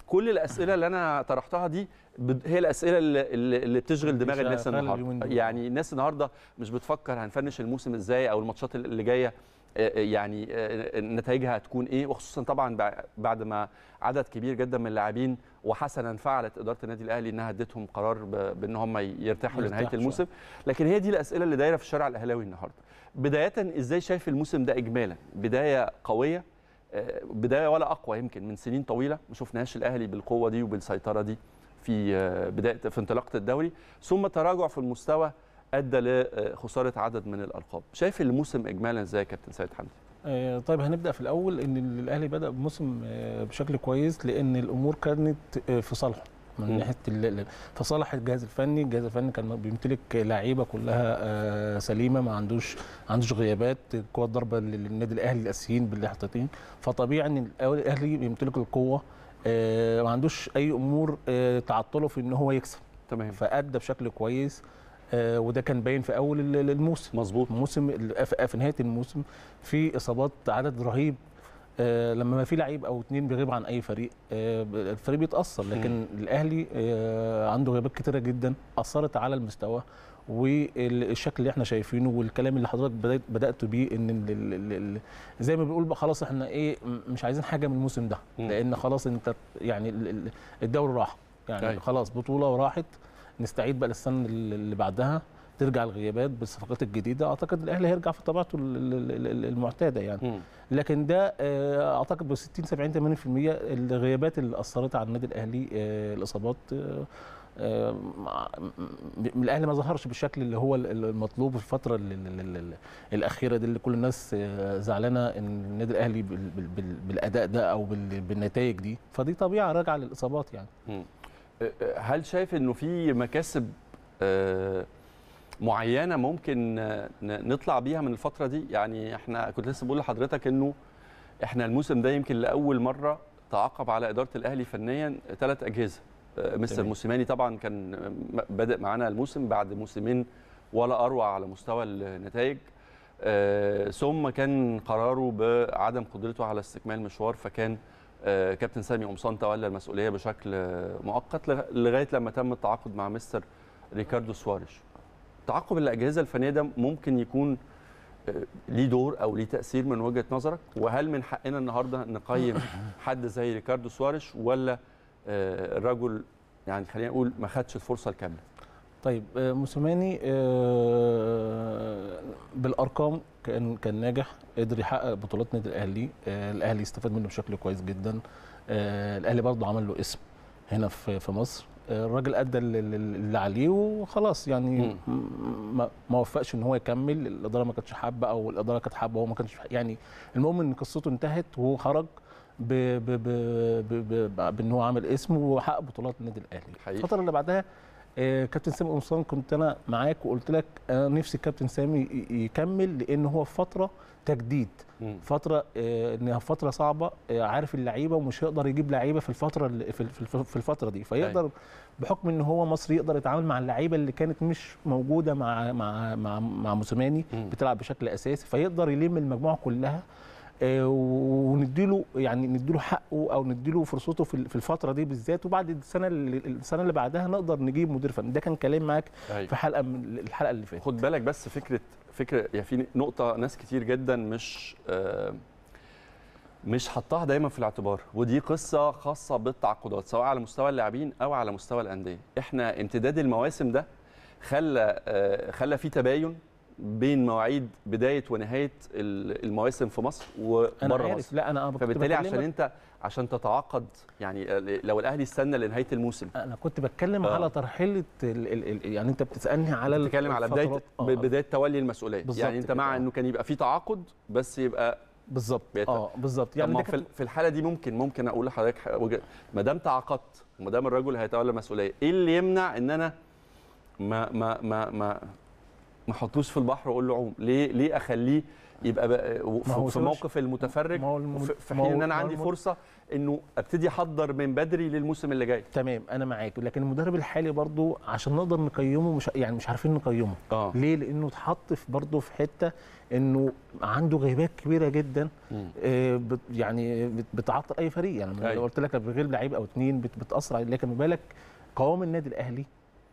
Speaker 1: كل الاسئله اللي انا طرحتها دي بد- هي الاسئله اللي, اللي اللي بتشغل دماغ
Speaker 3: مش
Speaker 1: الناس
Speaker 3: هتخلي اليومين
Speaker 1: النهارده
Speaker 3: دول.
Speaker 1: يعني الناس النهارده مش بتفكر هنفنش الموسم ازاي او الماتشات اللي جايه آه، آه، يعني آه، نتائجها هتكون ايه وخصوصا طبعا بع- بعد ما عدد كبير جدا من اللاعبين وحسنا فعلت اداره النادي الاهلي انها ادتهم قرار ب- بان هم يرتاحوا لنهايه
Speaker 3: يرتاحوا
Speaker 1: الموسم لكن هي دي الاسئله اللي دايره في الشارع الاهلاوي النهارده بدايه ازاي شايف الموسم ده اجمالا بدايه قويه آه، بدايه ولا اقوى يمكن من سنين طويله ما شفناهاش الاهلي بالقوه دي وبالسيطره دي في آه، بدايه في انطلاقه الدوري ثم تراجع في المستوى ادى لخساره عدد من الالقاب شايف الموسم اجمالا ازاي يا كابتن سيد حمدي
Speaker 3: آه، طيب هنبدا في الاول ان الاهلي بدا بموسم آه، بشكل كويس لان الامور كانت آه، في صالحه من
Speaker 1: مم.
Speaker 3: ناحيه ال- ال- في صالح الجهاز الفني الجهاز الفني كان بيمتلك لعيبه كلها آه، سليمه ما عندوش ما عندوش غيابات القوه الضربه للنادي الاهلي الاساسيين بالاحتياطيين فطبيعي ان الاهلي بيمتلك القوه آه، ما عندوش اي امور آه، تعطله في ان هو يكسب
Speaker 1: تمام
Speaker 3: فادى بشكل كويس آه، وده كان باين في اول ال- الموسم
Speaker 1: مظبوط
Speaker 3: موسم في في نهايه الموسم في اصابات عدد رهيب آه، لما ما في لعيب او اتنين بيغيب عن اي فريق آه، الفريق بيتاثر لكن الاهلي آه، عنده غيابات كتيره جدا اثرت على المستوى والشكل اللي احنا شايفينه والكلام اللي حضرتك بدات بدات بيه ان ال- ال- ال- ال- زي ما بنقول بقى خلاص احنا ايه م- مش عايزين حاجه من الموسم ده
Speaker 1: مم.
Speaker 3: لان خلاص انت يعني ال- ال- الدوري راح يعني
Speaker 1: أيوة.
Speaker 3: خلاص بطوله وراحت نستعيد بقى للسنه اللي بعدها ترجع الغيابات بالصفقات الجديده اعتقد الاهلي هيرجع في طبيعته ال- ال- ال- المعتاده يعني
Speaker 1: مم.
Speaker 3: لكن ده آه، اعتقد ب 60 70 80% الغيابات اللي اثرت على النادي الاهلي آه، الاصابات آه، آه، مع- م- الاهلي ما ظهرش بالشكل اللي هو ال- المطلوب في الفتره ال- ال- ال- ال- الاخيره دي اللي كل الناس آه، زعلانه ان النادي الاهلي بال- بال- بال- بالاداء ده او بال- بالنتائج دي فدي طبيعه راجعه للاصابات يعني
Speaker 1: مم. آه، آه، هل شايف انه في مكاسب آه، معينه ممكن آه، ن- نطلع بيها من الفتره دي يعني احنا كنت لسه بقول لحضرتك انه احنا الموسم ده يمكن لاول مره تعاقب على اداره الاهلي فنيا ثلاث اجهزه آه، مستر
Speaker 3: تمام.
Speaker 1: موسيماني طبعا كان م- بادئ معانا الموسم بعد موسمين ولا اروع على مستوى النتائج آه، ثم كان قراره بعدم قدرته على استكمال مشوار فكان آه، كابتن سامي قمصان تولى المسؤوليه بشكل آه، مؤقت لغ- لغايه لما تم التعاقد مع مستر ريكاردو سواريش تعاقب الاجهزه الفنيه ده ممكن يكون آه، ليه دور او ليه تاثير من وجهه نظرك وهل من حقنا النهارده نقيم حد زي ريكاردو سواريش ولا آه، الرجل يعني خلينا نقول ما خدش الفرصه الكامله
Speaker 3: طيب آه، موسيماني آه، بالارقام كان كان ناجح قدر يحقق بطولات النادي الاهلي آه، الاهلي استفاد منه بشكل كويس جدا آه، الاهلي برضه عمل له اسم هنا في في مصر آه، الراجل ادى اللي- اللي عليه وخلاص يعني
Speaker 1: مم.
Speaker 3: م- ما ما وفقش ان هو يكمل الاداره ما كانتش حابه او الاداره كانت حابه وهو ما كانش يعني المهم ان قصته انتهت وهو خرج ب ب ب ب ب بان هو عامل اسم وحقق بطولات النادي الاهلي
Speaker 1: حقيقي.
Speaker 3: الفتره اللي بعدها آه، كابتن سامي قمصان كنت انا معاك وقلت لك انا نفسي الكابتن سامي ي- يكمل لان هو في فتره تجديد
Speaker 1: مم.
Speaker 3: فتره آه، انها فتره صعبه آه، عارف اللعيبه ومش هيقدر يجيب لعيبه في الفتره اللي في في- في الفتره دي فيقدر بحكم ان هو مصري يقدر يتعامل مع اللعيبه اللي كانت مش موجوده مع مع مع, مع موسيماني
Speaker 1: مم.
Speaker 3: بتلعب بشكل اساسي فيقدر يلم المجموعه كلها آه، ونديله يعني نديله حقه او نديله فرصته في في الفتره دي بالذات وبعد السنه اللي السنه اللي بعدها نقدر نجيب مدير فني ده كان كلام معاك
Speaker 1: أيوة.
Speaker 3: في حلقه من الحلقه اللي فاتت
Speaker 1: خد بالك بس فكره فكره يعني في نقطه ناس كتير جدا مش آه، مش حطاها دايما في الاعتبار ودي قصه خاصه بالتعاقدات سواء على مستوى اللاعبين او على مستوى الانديه احنا امتداد المواسم ده خلى آه، خلى في تباين بين مواعيد بدايه ونهايه ال- المواسم في مصر
Speaker 3: انا
Speaker 1: وبره
Speaker 3: عارف
Speaker 1: مصر
Speaker 3: لا انا كنت
Speaker 1: فبالتالي عشان
Speaker 3: بكلمك-
Speaker 1: انت عشان تتعاقد يعني لو الاهلي استنى لنهايه الموسم
Speaker 3: انا كنت بتكلم
Speaker 1: آه.
Speaker 3: على ترحيله ال ال ال يعني انت بتسالني على ال-
Speaker 1: بتتكلم على بدايه
Speaker 3: الفترات. آه،
Speaker 1: بدايه تولي المسؤوليه
Speaker 3: بالظبط
Speaker 1: يعني انت
Speaker 3: كده،
Speaker 1: مع
Speaker 3: آه.
Speaker 1: انه كان يبقى في تعاقد بس يبقى
Speaker 3: بالظبط
Speaker 1: بيت-
Speaker 3: اه بالظبط
Speaker 1: يعني
Speaker 3: يعني
Speaker 1: طب
Speaker 3: ده
Speaker 1: ما في
Speaker 3: كانت-
Speaker 1: في الحاله دي ممكن ممكن اقول لحضرتك ح- وجه- ما دام تعاقدت وما دام الرجل هيتولى المسؤوليه ايه اللي يمنع ان انا ما ما ما ما ما احطوش في البحر واقول له عوم ليه ليه اخليه يبقى بقى
Speaker 3: ما هو
Speaker 1: في
Speaker 3: سواريش-
Speaker 1: موقف المتفرج
Speaker 3: ما هو الم-
Speaker 1: في- في
Speaker 3: ما
Speaker 1: حين
Speaker 3: هو-
Speaker 1: ان انا
Speaker 3: ما هو
Speaker 1: عندي
Speaker 3: الم-
Speaker 1: فرصه انه ابتدي احضر من بدري للموسم اللي جاي
Speaker 3: تمام انا معاك لكن المدرب الحالي برضو عشان نقدر نقيمه مش يعني مش عارفين نقيمه
Speaker 1: اه
Speaker 3: ليه لانه اتحط في برضه في حته انه عنده غيبات كبيره جدا
Speaker 1: مم.
Speaker 3: آه، بت- يعني بت- بتعطل اي فريق يعني
Speaker 1: أيوة.
Speaker 3: لو قلت لك بغير لعيب او اتنين بت- بتاثر عليه لكن ما بالك قوام النادي الاهلي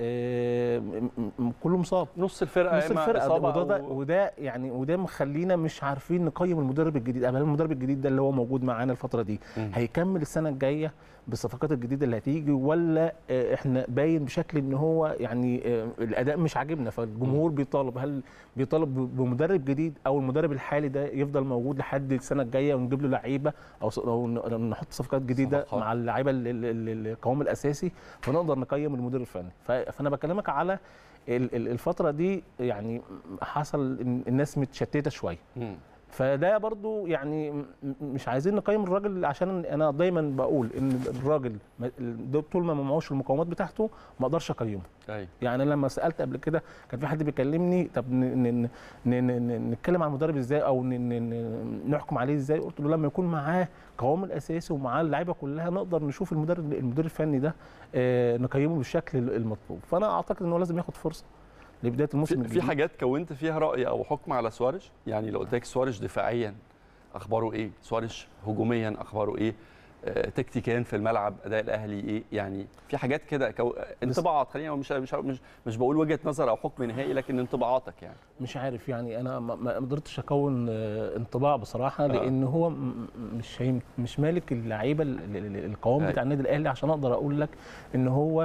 Speaker 3: آه، م- م- كله مصاب
Speaker 1: نص الفرقه
Speaker 3: نص
Speaker 1: يا إما
Speaker 3: الفرقه
Speaker 1: إصابة
Speaker 3: وده, ده
Speaker 1: أو-
Speaker 3: وده يعني وده مخلينا مش عارفين نقيم المدرب الجديد هل المدرب الجديد ده اللي هو موجود معانا الفتره دي
Speaker 1: مم.
Speaker 3: هيكمل السنه الجايه بالصفقات الجديده اللي هتيجي ولا آه، احنا باين بشكل ان هو يعني آه، الاداء مش عاجبنا فالجمهور بيطالب هل بيطالب ب- بمدرب جديد او المدرب الحالي ده يفضل موجود لحد السنه الجايه ونجيب له لعيبه او ص- او ن- نحط صفقات جديده
Speaker 1: صفقات.
Speaker 3: مع اللعيبه ال- ال- ال- القوام الاساسي فنقدر نقيم المدير الفني ف- فانا بكلمك على ال- ال- الفتره دي يعني حصل إن الناس متشتته شويه
Speaker 1: مم.
Speaker 3: فده برضو يعني م- م- مش عايزين نقيم الراجل عشان انا دايما بقول ان الراجل ما- ده طول ما ما معهوش المقومات بتاعته ما اقدرش اقيمه
Speaker 1: ايوه
Speaker 3: يعني لما سالت قبل كده كان في حد بيكلمني طب ن- ن- ن- ن- ن- نتكلم عن المدرب ازاي او ن- ن- ن- نحكم عليه ازاي قلت له لما يكون معاه قوام الاساسي ومعاه اللعيبه كلها نقدر نشوف المدرب المدير الفني ده آه، نقيمه بالشكل المطلوب فانا اعتقد ان هو لازم ياخد فرصه لبدايه الموسم
Speaker 1: في, في
Speaker 3: الجديد.
Speaker 1: حاجات كونت فيها راي او حكم على سواريش يعني لو قلت لك سواريش دفاعيا اخباره ايه سواريش هجوميا اخباره ايه آه، تكتيكيا في الملعب اداء الاهلي ايه يعني في حاجات كده كو... انطباعات خلينا مش مش مش مش بقول وجهه نظر او حكم نهائي لكن انطباعاتك يعني
Speaker 3: مش عارف يعني انا ما ما قدرتش اكون آه، انطباع بصراحه لان هو م- م- مش هيم- مش مالك اللعيبه ال- ال- ال- القوام
Speaker 1: أيوة.
Speaker 3: بتاع النادي الاهلي عشان اقدر اقول لك ان هو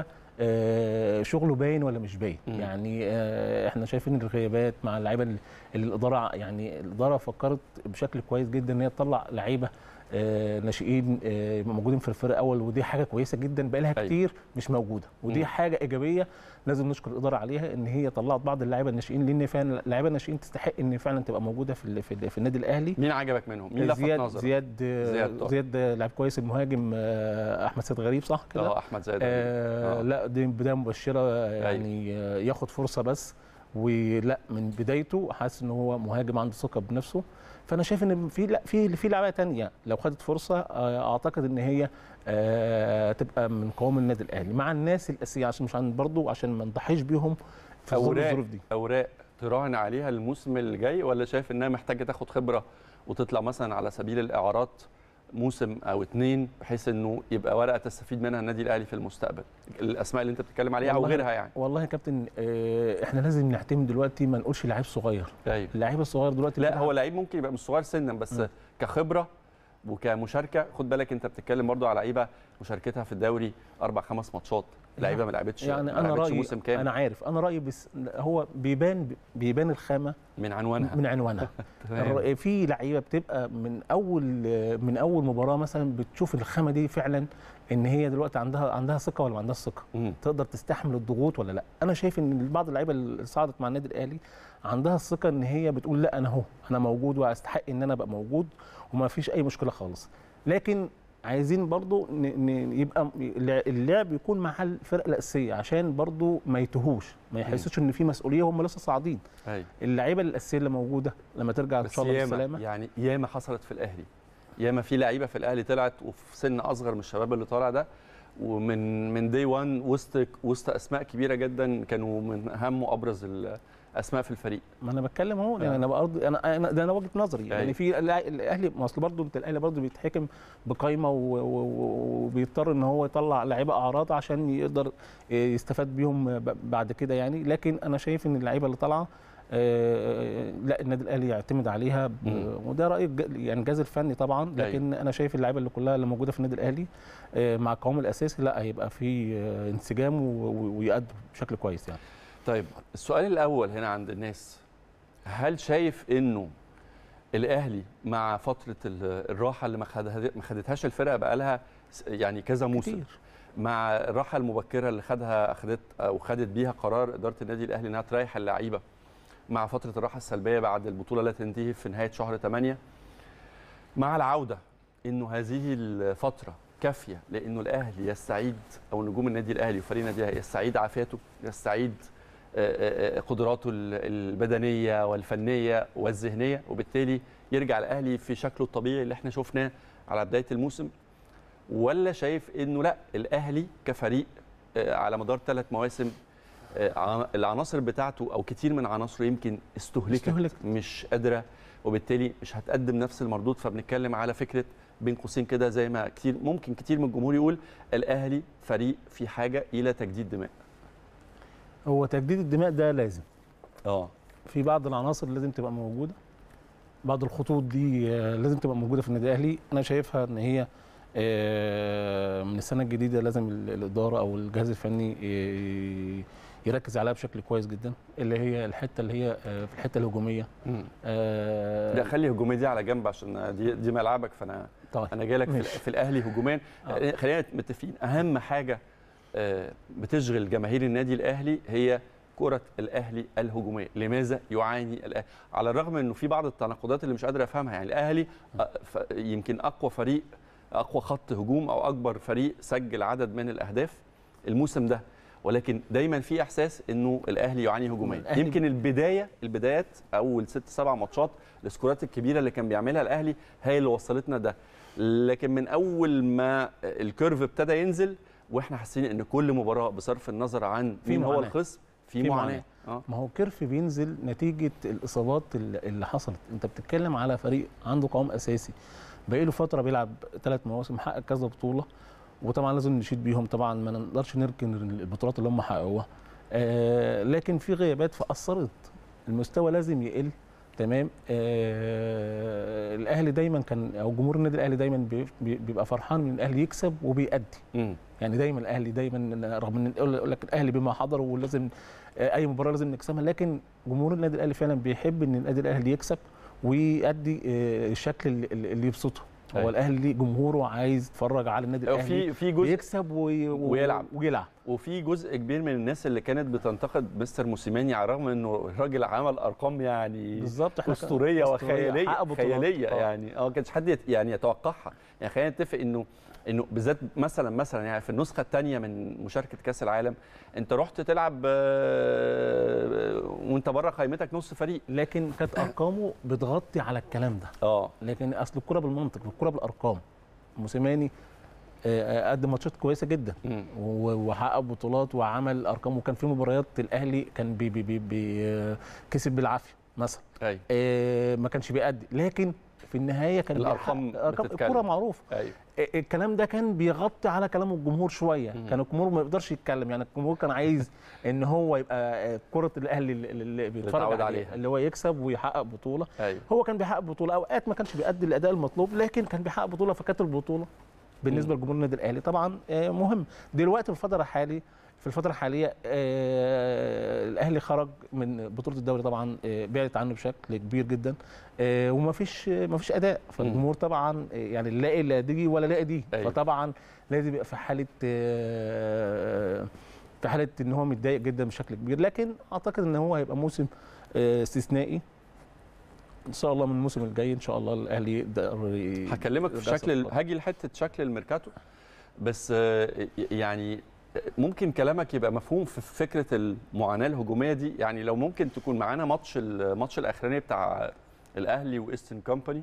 Speaker 3: آه، شغله باين ولا مش باين
Speaker 1: مم.
Speaker 3: يعني آه، احنا شايفين الغيابات مع اللعيبه اللي اللي الاداره يعني الاداره فكرت بشكل كويس جدا ان هي تطلع لعيبه آه، ناشئين آه، موجودين في الفريق الاول ودي حاجه كويسه جدا بقى لها
Speaker 1: أيوة.
Speaker 3: كتير مش موجوده ودي
Speaker 1: مم.
Speaker 3: حاجه ايجابيه لازم نشكر الاداره عليها ان هي طلعت بعض اللعيبه الناشئين لان فعلا اللعيبه الناشئين تستحق ان فعلا تبقى موجوده في ال- في, ال- في النادي الاهلي
Speaker 1: مين عجبك منهم مين لفت
Speaker 3: زياد
Speaker 1: نظرك
Speaker 3: زياد
Speaker 1: زياد
Speaker 3: زياد,
Speaker 1: طبعا.
Speaker 3: زياد لاعب كويس المهاجم آه، احمد سيد غريب صح كده
Speaker 1: اه احمد زايد
Speaker 3: آه
Speaker 1: آه.
Speaker 3: لا دي بدايه مبشره يعني آه، ياخد فرصه بس ولا من بدايته حاسس ان هو مهاجم عنده ثقه بنفسه فانا شايف ان في لا في في لعيبه تانية لو خدت فرصه آه، اعتقد ان هي آه، تبقى من قوام النادي الاهلي مع الناس الاساسيه عشان مش عن برضه عشان ما نضحيش بيهم في ظل
Speaker 1: أوراق.
Speaker 3: الظروف دي
Speaker 1: اوراق تراهن عليها الموسم اللي جاي ولا شايف انها محتاجه تاخد خبره وتطلع مثلا على سبيل الاعارات موسم او اتنين بحيث انه يبقى ورقه تستفيد منها النادي الاهلي في المستقبل الاسماء اللي انت بتتكلم عليها او
Speaker 3: والله-
Speaker 1: غيرها يعني
Speaker 3: والله يا كابتن آه، احنا لازم نعتمد دلوقتي ما نقولش لعيب صغير
Speaker 1: ايوه
Speaker 3: اللعيب الصغير دلوقتي
Speaker 1: لا
Speaker 3: بتلعب-
Speaker 1: هو لعيب ممكن يبقى مش صغير سنا بس
Speaker 3: مم.
Speaker 1: كخبره وكمشاركه خد بالك انت بتتكلم برضو على لعيبه مشاركتها في الدوري اربع خمس ماتشات لعيبه ما لعبتش
Speaker 3: يعني
Speaker 1: ما
Speaker 3: انا
Speaker 1: لعبتش
Speaker 3: رايي
Speaker 1: موسم كامل
Speaker 3: انا عارف انا رايي بس هو بيبان بيبان الخامه
Speaker 1: من عنوانها
Speaker 3: من عنوانها
Speaker 1: تمام.
Speaker 3: الر- في لعيبه بتبقى من اول من اول مباراه مثلا بتشوف الخامه دي فعلا ان هي دلوقتي عندها عندها ثقه ولا ما عندهاش ثقه
Speaker 1: مم.
Speaker 3: تقدر تستحمل الضغوط ولا لا انا شايف ان بعض اللعيبه اللي صعدت مع النادي الاهلي عندها الثقه ان هي بتقول لا انا اهو انا موجود واستحق ان انا ابقى موجود وما فيش اي مشكله خالص لكن عايزين برضو ن- ن- يبقى اللعب يكون مع الفرقه الاساسيه عشان برضو ما يتهوش ما يحسوش ان في مسؤوليه هم لسه صاعدين
Speaker 1: ايوه
Speaker 3: اللعيبه الاساسيه اللي موجوده لما ترجع ان
Speaker 1: بس
Speaker 3: شاء الله
Speaker 1: ياما
Speaker 3: بالسلامه
Speaker 1: يعني ياما حصلت في الاهلي ياما في لعيبه في الاهلي طلعت وفي سن اصغر من الشباب اللي طالع ده ومن من دي 1 وسط وسط اسماء كبيره جدا كانوا من اهم وابرز الاسماء في الفريق
Speaker 3: ما انا بتكلم اهو يعني
Speaker 1: آه.
Speaker 3: انا برضه انا انا ده انا وجهه نظري
Speaker 1: أيوة.
Speaker 3: يعني في الأهلي- الاهلي ما اصل برضه انت الاهلي برضه بيتحكم بقايمه و- و- و- وبيضطر ان هو يطلع لعيبه اعراض عشان يقدر يستفاد بيهم ب- بعد كده يعني لكن انا شايف ان اللعيبه اللي طالعه آه، لا النادي الاهلي يعتمد عليها ب-
Speaker 1: مم.
Speaker 3: وده راي الج- يعني الجهاز الفني طبعا لكن انا شايف اللعيبه اللي كلها اللي موجوده في النادي الاهلي آه، مع القوام الاساسي لا هيبقى في آه، انسجام و- و- ويأدوا بشكل كويس يعني
Speaker 1: طيب السؤال الاول هنا عند الناس هل شايف انه الاهلي مع فتره ال- الراحه اللي ما خدها- ما خدتهاش الفرقه بقى لها يعني كذا موسم
Speaker 3: كتير
Speaker 1: مع الراحه المبكره اللي خدها اخدت او خدت بيها قرار اداره النادي الاهلي انها تريح اللعيبه مع فتره الراحه السلبيه بعد البطوله لا تنتهي في نهايه شهر 8 مع العوده انه هذه الفتره كافيه لانه الاهلي يستعيد او نجوم النادي الاهلي وفريق النادي الاهلي يستعيد عافيته يستعيد آه، آه، قدراته ال- البدنيه والفنيه والذهنيه وبالتالي يرجع الاهلي في شكله الطبيعي اللي احنا شفناه على بدايه الموسم ولا شايف انه لا الاهلي كفريق آه، على مدار ثلاث مواسم آه، ع- العناصر بتاعته او كتير من عناصره يمكن استهلكت,
Speaker 3: استهلكت.
Speaker 1: مش قادره وبالتالي مش هتقدم نفس المردود فبنتكلم على فكره بين قوسين كده زي ما كتير ممكن كتير من الجمهور يقول الاهلي فريق في حاجه الى تجديد دماء
Speaker 3: هو تجديد الدماء ده لازم
Speaker 1: اه
Speaker 3: في بعض العناصر لازم تبقى موجوده بعض الخطوط دي آه، لازم تبقى موجوده في النادي الاهلي انا شايفها ان هي آه، من السنه الجديده لازم ال- الاداره او الجهاز الفني ي- يركز عليها بشكل كويس جدا اللي هي الحته اللي هي آه، في الحته الهجوميه آه،
Speaker 1: لا خلي هجوميه دي على جنب عشان دي دي ملعبك فانا
Speaker 3: طيب
Speaker 1: انا جاي لك في,
Speaker 3: ماشي.
Speaker 1: في الاهلي هجوميا
Speaker 3: آه.
Speaker 1: خلينا متفقين اهم حاجه آه، بتشغل جماهير النادي الاهلي هي كره الاهلي الهجوميه لماذا يعاني الاهلي على الرغم انه في بعض التناقضات اللي مش قادر افهمها يعني الاهلي آه، ف- يمكن اقوى فريق اقوى خط هجوم او اكبر فريق سجل عدد من الاهداف الموسم ده ولكن دايما في احساس انه الاهلي يعاني هجوميا
Speaker 3: الأهلي-
Speaker 1: يمكن البدايه البدايات اول ست سبع ماتشات السكورات الكبيره اللي كان بيعملها الاهلي هي اللي وصلتنا ده لكن من اول ما الكيرف ابتدى ينزل واحنا حاسين ان كل مباراه بصرف النظر عن
Speaker 3: في
Speaker 1: مين هو
Speaker 3: معاناة.
Speaker 1: الخصم في,
Speaker 3: في
Speaker 1: معاناه
Speaker 3: معاناة.
Speaker 1: اه
Speaker 3: ما هو كيرف بينزل نتيجه الاصابات اللي اللي حصلت انت بتتكلم على فريق عنده قوام اساسي بقى له فتره بيلعب ثلاث مواسم حقق كذا بطوله وطبعا لازم نشيد بيهم طبعا ما نقدرش نركن البطولات اللي هم حققوها آه لكن في غيابات فاثرت المستوى لازم يقل تمام آه الاهلي دايما كان او جمهور النادي الاهلي دايما بي- بي- بيبقى فرحان من الاهلي يكسب وبيأدي
Speaker 1: مم.
Speaker 3: يعني دايما الاهلي دايما رغم ان يقول يقول لك الاهلي بما حضر ولازم آه، اي مباراه لازم نكسبها لكن جمهور النادي الاهلي فعلا بيحب ان النادي الاهلي يكسب ويأدي آه، الشكل اللي, اللي يبسطه هو
Speaker 1: أيوة.
Speaker 3: الاهلي جمهوره عايز يتفرج على النادي
Speaker 1: أو
Speaker 3: الاهلي
Speaker 1: في في جزء
Speaker 3: بيكسب وي... و-
Speaker 1: ويلعب.
Speaker 3: ويلعب
Speaker 1: وفي جزء كبير من الناس اللي كانت بتنتقد مستر موسيماني على الرغم انه الراجل عمل ارقام يعني
Speaker 3: بالظبط احنا
Speaker 1: اسطوريه
Speaker 3: حقق
Speaker 1: وخياليه
Speaker 3: بطولات.
Speaker 1: خياليه
Speaker 3: آه.
Speaker 1: يعني اه ما كانش حد يت- يعني يتوقعها يعني خلينا نتفق انه انه بالذات مثلا مثلا يعني في النسخه الثانيه من مشاركه كاس العالم انت رحت تلعب آه، وانت بره قائمتك نص فريق
Speaker 3: لكن كانت ارقامه بتغطي على الكلام ده
Speaker 1: اه
Speaker 3: لكن اصل الكره بالمنطق الكره بالارقام موسيماني آه، آه، قدم ماتشات كويسه جدا
Speaker 1: مم.
Speaker 3: و- وحقق بطولات وعمل ارقام وكان في مباريات الاهلي كان بي بي بي بي آه، كسب بالعافيه مثلا
Speaker 1: ايوه
Speaker 3: آه، ما كانش بيأدي لكن في النهايه كان
Speaker 1: الأرقام
Speaker 3: بيحقق- أرقام
Speaker 1: بتتكلم.
Speaker 3: الكوره معروف
Speaker 1: ايوه
Speaker 3: آه، الكلام ده كان بيغطي على كلام الجمهور شويه
Speaker 1: مم.
Speaker 3: كان الجمهور ما يقدرش يتكلم يعني الجمهور كان عايز ان هو يبقى آه، كره الاهلي اللي- اللي بيتفرج
Speaker 1: اتعود
Speaker 3: عليها
Speaker 1: عليها.
Speaker 3: اللي هو يكسب ويحقق بطوله
Speaker 1: ايوه
Speaker 3: هو كان بيحقق بطوله اوقات ما كانش بيأدي الاداء المطلوب لكن كان بيحقق بطوله فكانت البطوله بالنسبه
Speaker 1: مم.
Speaker 3: لجمهور النادي الاهلي طبعا آه، مهم دلوقتي في الفتره الحالي في الفتره الحاليه آه، الاهلي خرج من بطوله الدوري طبعا آه، بعدت عنه بشكل كبير جدا آه، وما فيش ما فيش اداء فالجمهور طبعا آه، يعني لاقي لا دي ولا لاقي دي
Speaker 1: أيوة.
Speaker 3: فطبعا لازم يبقى في حاله آه، في حاله ان هو متضايق جدا بشكل كبير لكن اعتقد ان هو هيبقى موسم آه، استثنائي ان شاء الله من الموسم الجاي ان شاء الله الاهلي يقدر ي-
Speaker 1: هكلمك في
Speaker 3: يرجع
Speaker 1: شكل ال-
Speaker 3: صفقات.
Speaker 1: هاجي لحته شكل الميركاتو بس آه، يعني ممكن كلامك يبقى مفهوم في فكره المعاناه الهجوميه دي يعني لو ممكن تكون معانا ماتش الماتش الاخراني بتاع الاهلي وايسترن كومباني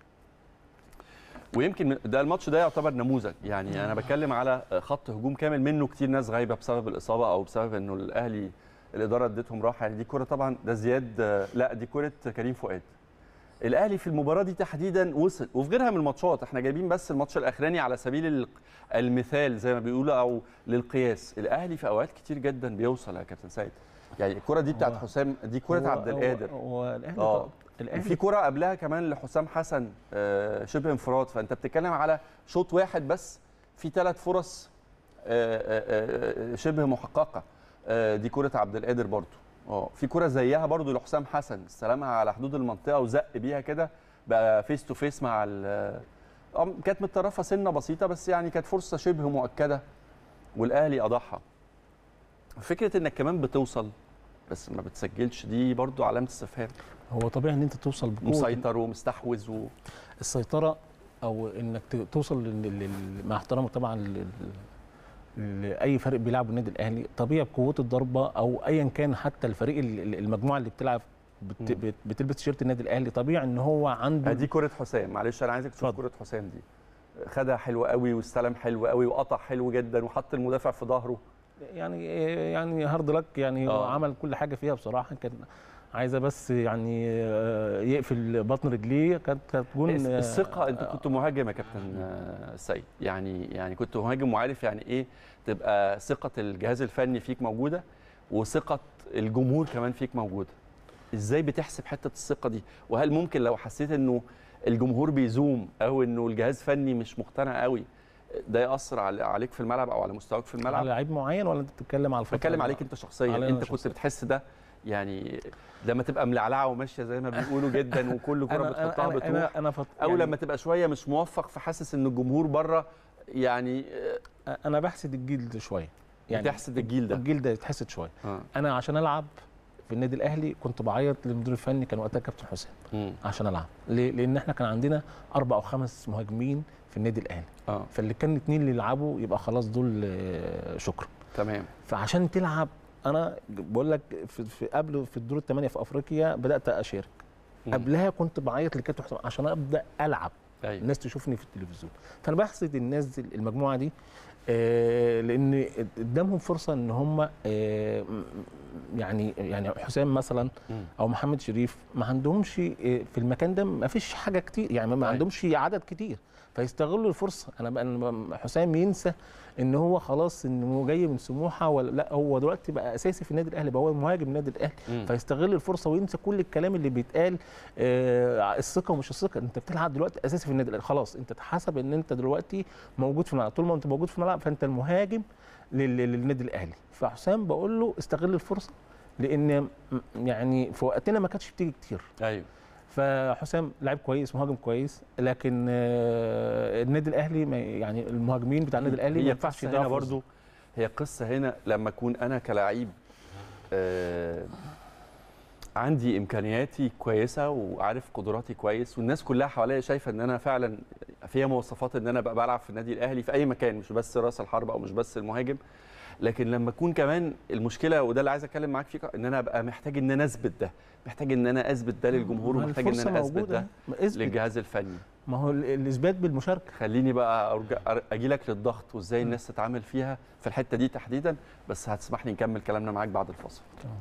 Speaker 1: ويمكن من- ده الماتش ده يعتبر نموذج يعني انا بتكلم على خط هجوم كامل منه كتير ناس غايبه بسبب الاصابه او بسبب انه الاهلي الاداره اديتهم راحه يعني دي كره طبعا ده زياد آه، لا دي كره كريم فؤاد الاهلي في المباراه دي تحديدا وصل وفي غيرها من الماتشات احنا جايبين بس الماتش الاخراني على سبيل ال- المثال زي ما بيقولوا او للقياس الاهلي في اوقات كتير جدا بيوصل يا كابتن سيد يعني الكره دي بتاعت
Speaker 3: هو-
Speaker 1: حسام دي كره
Speaker 3: هو-
Speaker 1: عبد القادر
Speaker 3: هو, هو الاهلي
Speaker 1: آه.
Speaker 3: طبعاً- الاهلي
Speaker 1: وفي كره قبلها كمان لحسام حسن آه، شبه انفراد فانت بتتكلم على شوط واحد بس في ثلاث فرص آه، آه، آه، شبه محققه آه، دي كره عبد القادر برضو اه في كره زيها برضو لحسام حسن استلمها على حدود المنطقه وزق بيها كده بقى فيس تو فيس مع ال- اه كانت متطرفه سنه بسيطه بس يعني كانت فرصه شبه مؤكده والاهلي اضحى فكره انك كمان بتوصل بس ما بتسجلش دي برضو علامه استفهام
Speaker 3: هو طبيعي ان انت توصل بقوه
Speaker 1: مسيطر ومستحوذ و...
Speaker 3: السيطره او انك ت- توصل لل... لل... مع احترامك طبعا لل... لاي فريق بيلعب النادي الاهلي طبيعي بقوه الضربه او ايا كان حتى الفريق ال- ال- المجموعه اللي بتلعب بت
Speaker 1: مم.
Speaker 3: بت- بتلبس تيشيرت النادي الاهلي طبيعي ان هو عنده
Speaker 1: دي كره حسام معلش انا عايزك تشوف
Speaker 3: اتفضل.
Speaker 1: كره حسام دي خدها حلو قوي واستلم حلو قوي وقطع حلو جدا وحط المدافع في ظهره
Speaker 3: يعني يعني هارد لك يعني هو
Speaker 1: آه.
Speaker 3: عمل كل حاجه فيها بصراحه كان عايزه بس يعني آه، يقفل بطن رجليه كانت كانت جون آه،
Speaker 1: الثقه انت كنت مهاجم يا كابتن آه، سيد يعني يعني كنت مهاجم وعارف يعني ايه تبقى ثقه الجهاز الفني فيك موجوده وثقه الجمهور كمان فيك موجوده ازاي بتحسب حته الثقه دي وهل ممكن لو حسيت انه الجمهور بيزوم او انه الجهاز فني مش مقتنع قوي ده ياثر على- عليك في الملعب او على مستواك في
Speaker 3: على
Speaker 1: الملعب
Speaker 3: لعيب معين ولا انت بتتكلم على الفتره
Speaker 1: بتكلم عليك انت شخصيا
Speaker 3: علينا
Speaker 1: انت
Speaker 3: أنا
Speaker 1: كنت
Speaker 3: شخصياً.
Speaker 1: بتحس ده يعني لما تبقى ملعلعه وماشيه زي ما بيقولوا جدا وكل كره
Speaker 3: انا
Speaker 1: بتحطها
Speaker 3: انا
Speaker 1: بتروح
Speaker 3: انا, أنا فت...
Speaker 1: او
Speaker 3: يعني
Speaker 1: لما تبقى شويه مش موفق فحاسس ان الجمهور بره يعني
Speaker 3: انا بحسد الجيل ده شويه
Speaker 1: يعني بتحسد الجيل ده
Speaker 3: الجيل ده يتحسد شويه
Speaker 1: آه.
Speaker 3: انا عشان العب في النادي الاهلي كنت بعيط للمدير الفني كان وقتها كابتن حسام
Speaker 1: مم.
Speaker 3: عشان العب ليه؟ لان احنا كان عندنا اربع او خمس مهاجمين في النادي الاهلي
Speaker 1: اه
Speaker 3: فاللي كان اتنين اللي يلعبوا يبقى خلاص دول آه، شكرا
Speaker 1: تمام
Speaker 3: فعشان تلعب انا بقول لك في, في قبل في الدور الثمانيه في افريقيا بدات اشارك
Speaker 1: مم.
Speaker 3: قبلها كنت بعيط لكابتن حسام عشان ابدا العب
Speaker 1: ايوه
Speaker 3: الناس تشوفني في التلفزيون فانا بحسد الناس دي- المجموعه دي آه، لان قدامهم فرصه ان هم آه، م- يعني يعني حسام مثلا
Speaker 1: مم.
Speaker 3: او محمد شريف ما عندهمش آه، في المكان ده ما فيش حاجه كتير يعني ما
Speaker 1: أيوة.
Speaker 3: عندهمش عدد كتير فيستغلوا الفرصه انا بقى أنا حسام ينسى ان هو خلاص ان هو جاي من سموحه ولا لا هو دلوقتي بقى اساسي في النادي الاهلي بقى هو مهاجم النادي الاهلي
Speaker 1: مم.
Speaker 3: فيستغل الفرصه وينسى كل الكلام اللي بيتقال آه الثقه ومش الثقه انت بتلعب دلوقتي اساسي في النادي الاهلي خلاص انت اتحسب ان انت دلوقتي موجود في الملعب طول ما انت موجود في الملعب فانت المهاجم لل- للنادي الاهلي فحسام بقول له استغل الفرصه لان م- يعني في وقتنا ما كانتش بتيجي كتير
Speaker 1: ايوه
Speaker 3: فحسام لعيب كويس مهاجم كويس لكن آه النادي الاهلي ما يعني المهاجمين بتاع النادي الاهلي ما
Speaker 1: هي
Speaker 3: ينفعش
Speaker 1: قصة
Speaker 3: يضيعوا
Speaker 1: هنا
Speaker 3: فرصة.
Speaker 1: برضو هي قصه هنا لما اكون انا كلاعب آه عندي امكانياتي كويسه وعارف قدراتي كويس والناس كلها حواليا شايفه ان انا فعلا فيها مواصفات ان انا ابقى بلعب في النادي الاهلي في اي مكان مش بس راس الحرب او مش بس المهاجم لكن لما اكون كمان المشكله وده اللي عايز اتكلم معاك فيه ان انا ابقى محتاج ان انا اثبت ده محتاج ان انا اثبت ده للجمهور
Speaker 3: ما
Speaker 1: ومحتاج ان
Speaker 3: الفرصة
Speaker 1: انا اثبت
Speaker 3: موجودة.
Speaker 1: ده
Speaker 3: ما اثبت.
Speaker 1: للجهاز الفني
Speaker 3: ما هو ال- الاثبات بالمشاركه
Speaker 1: خليني بقى ارجع اجي لك للضغط وازاي الناس تتعامل فيها في الحته دي تحديدا بس هتسمح لي نكمل كلامنا معاك بعد الفاصل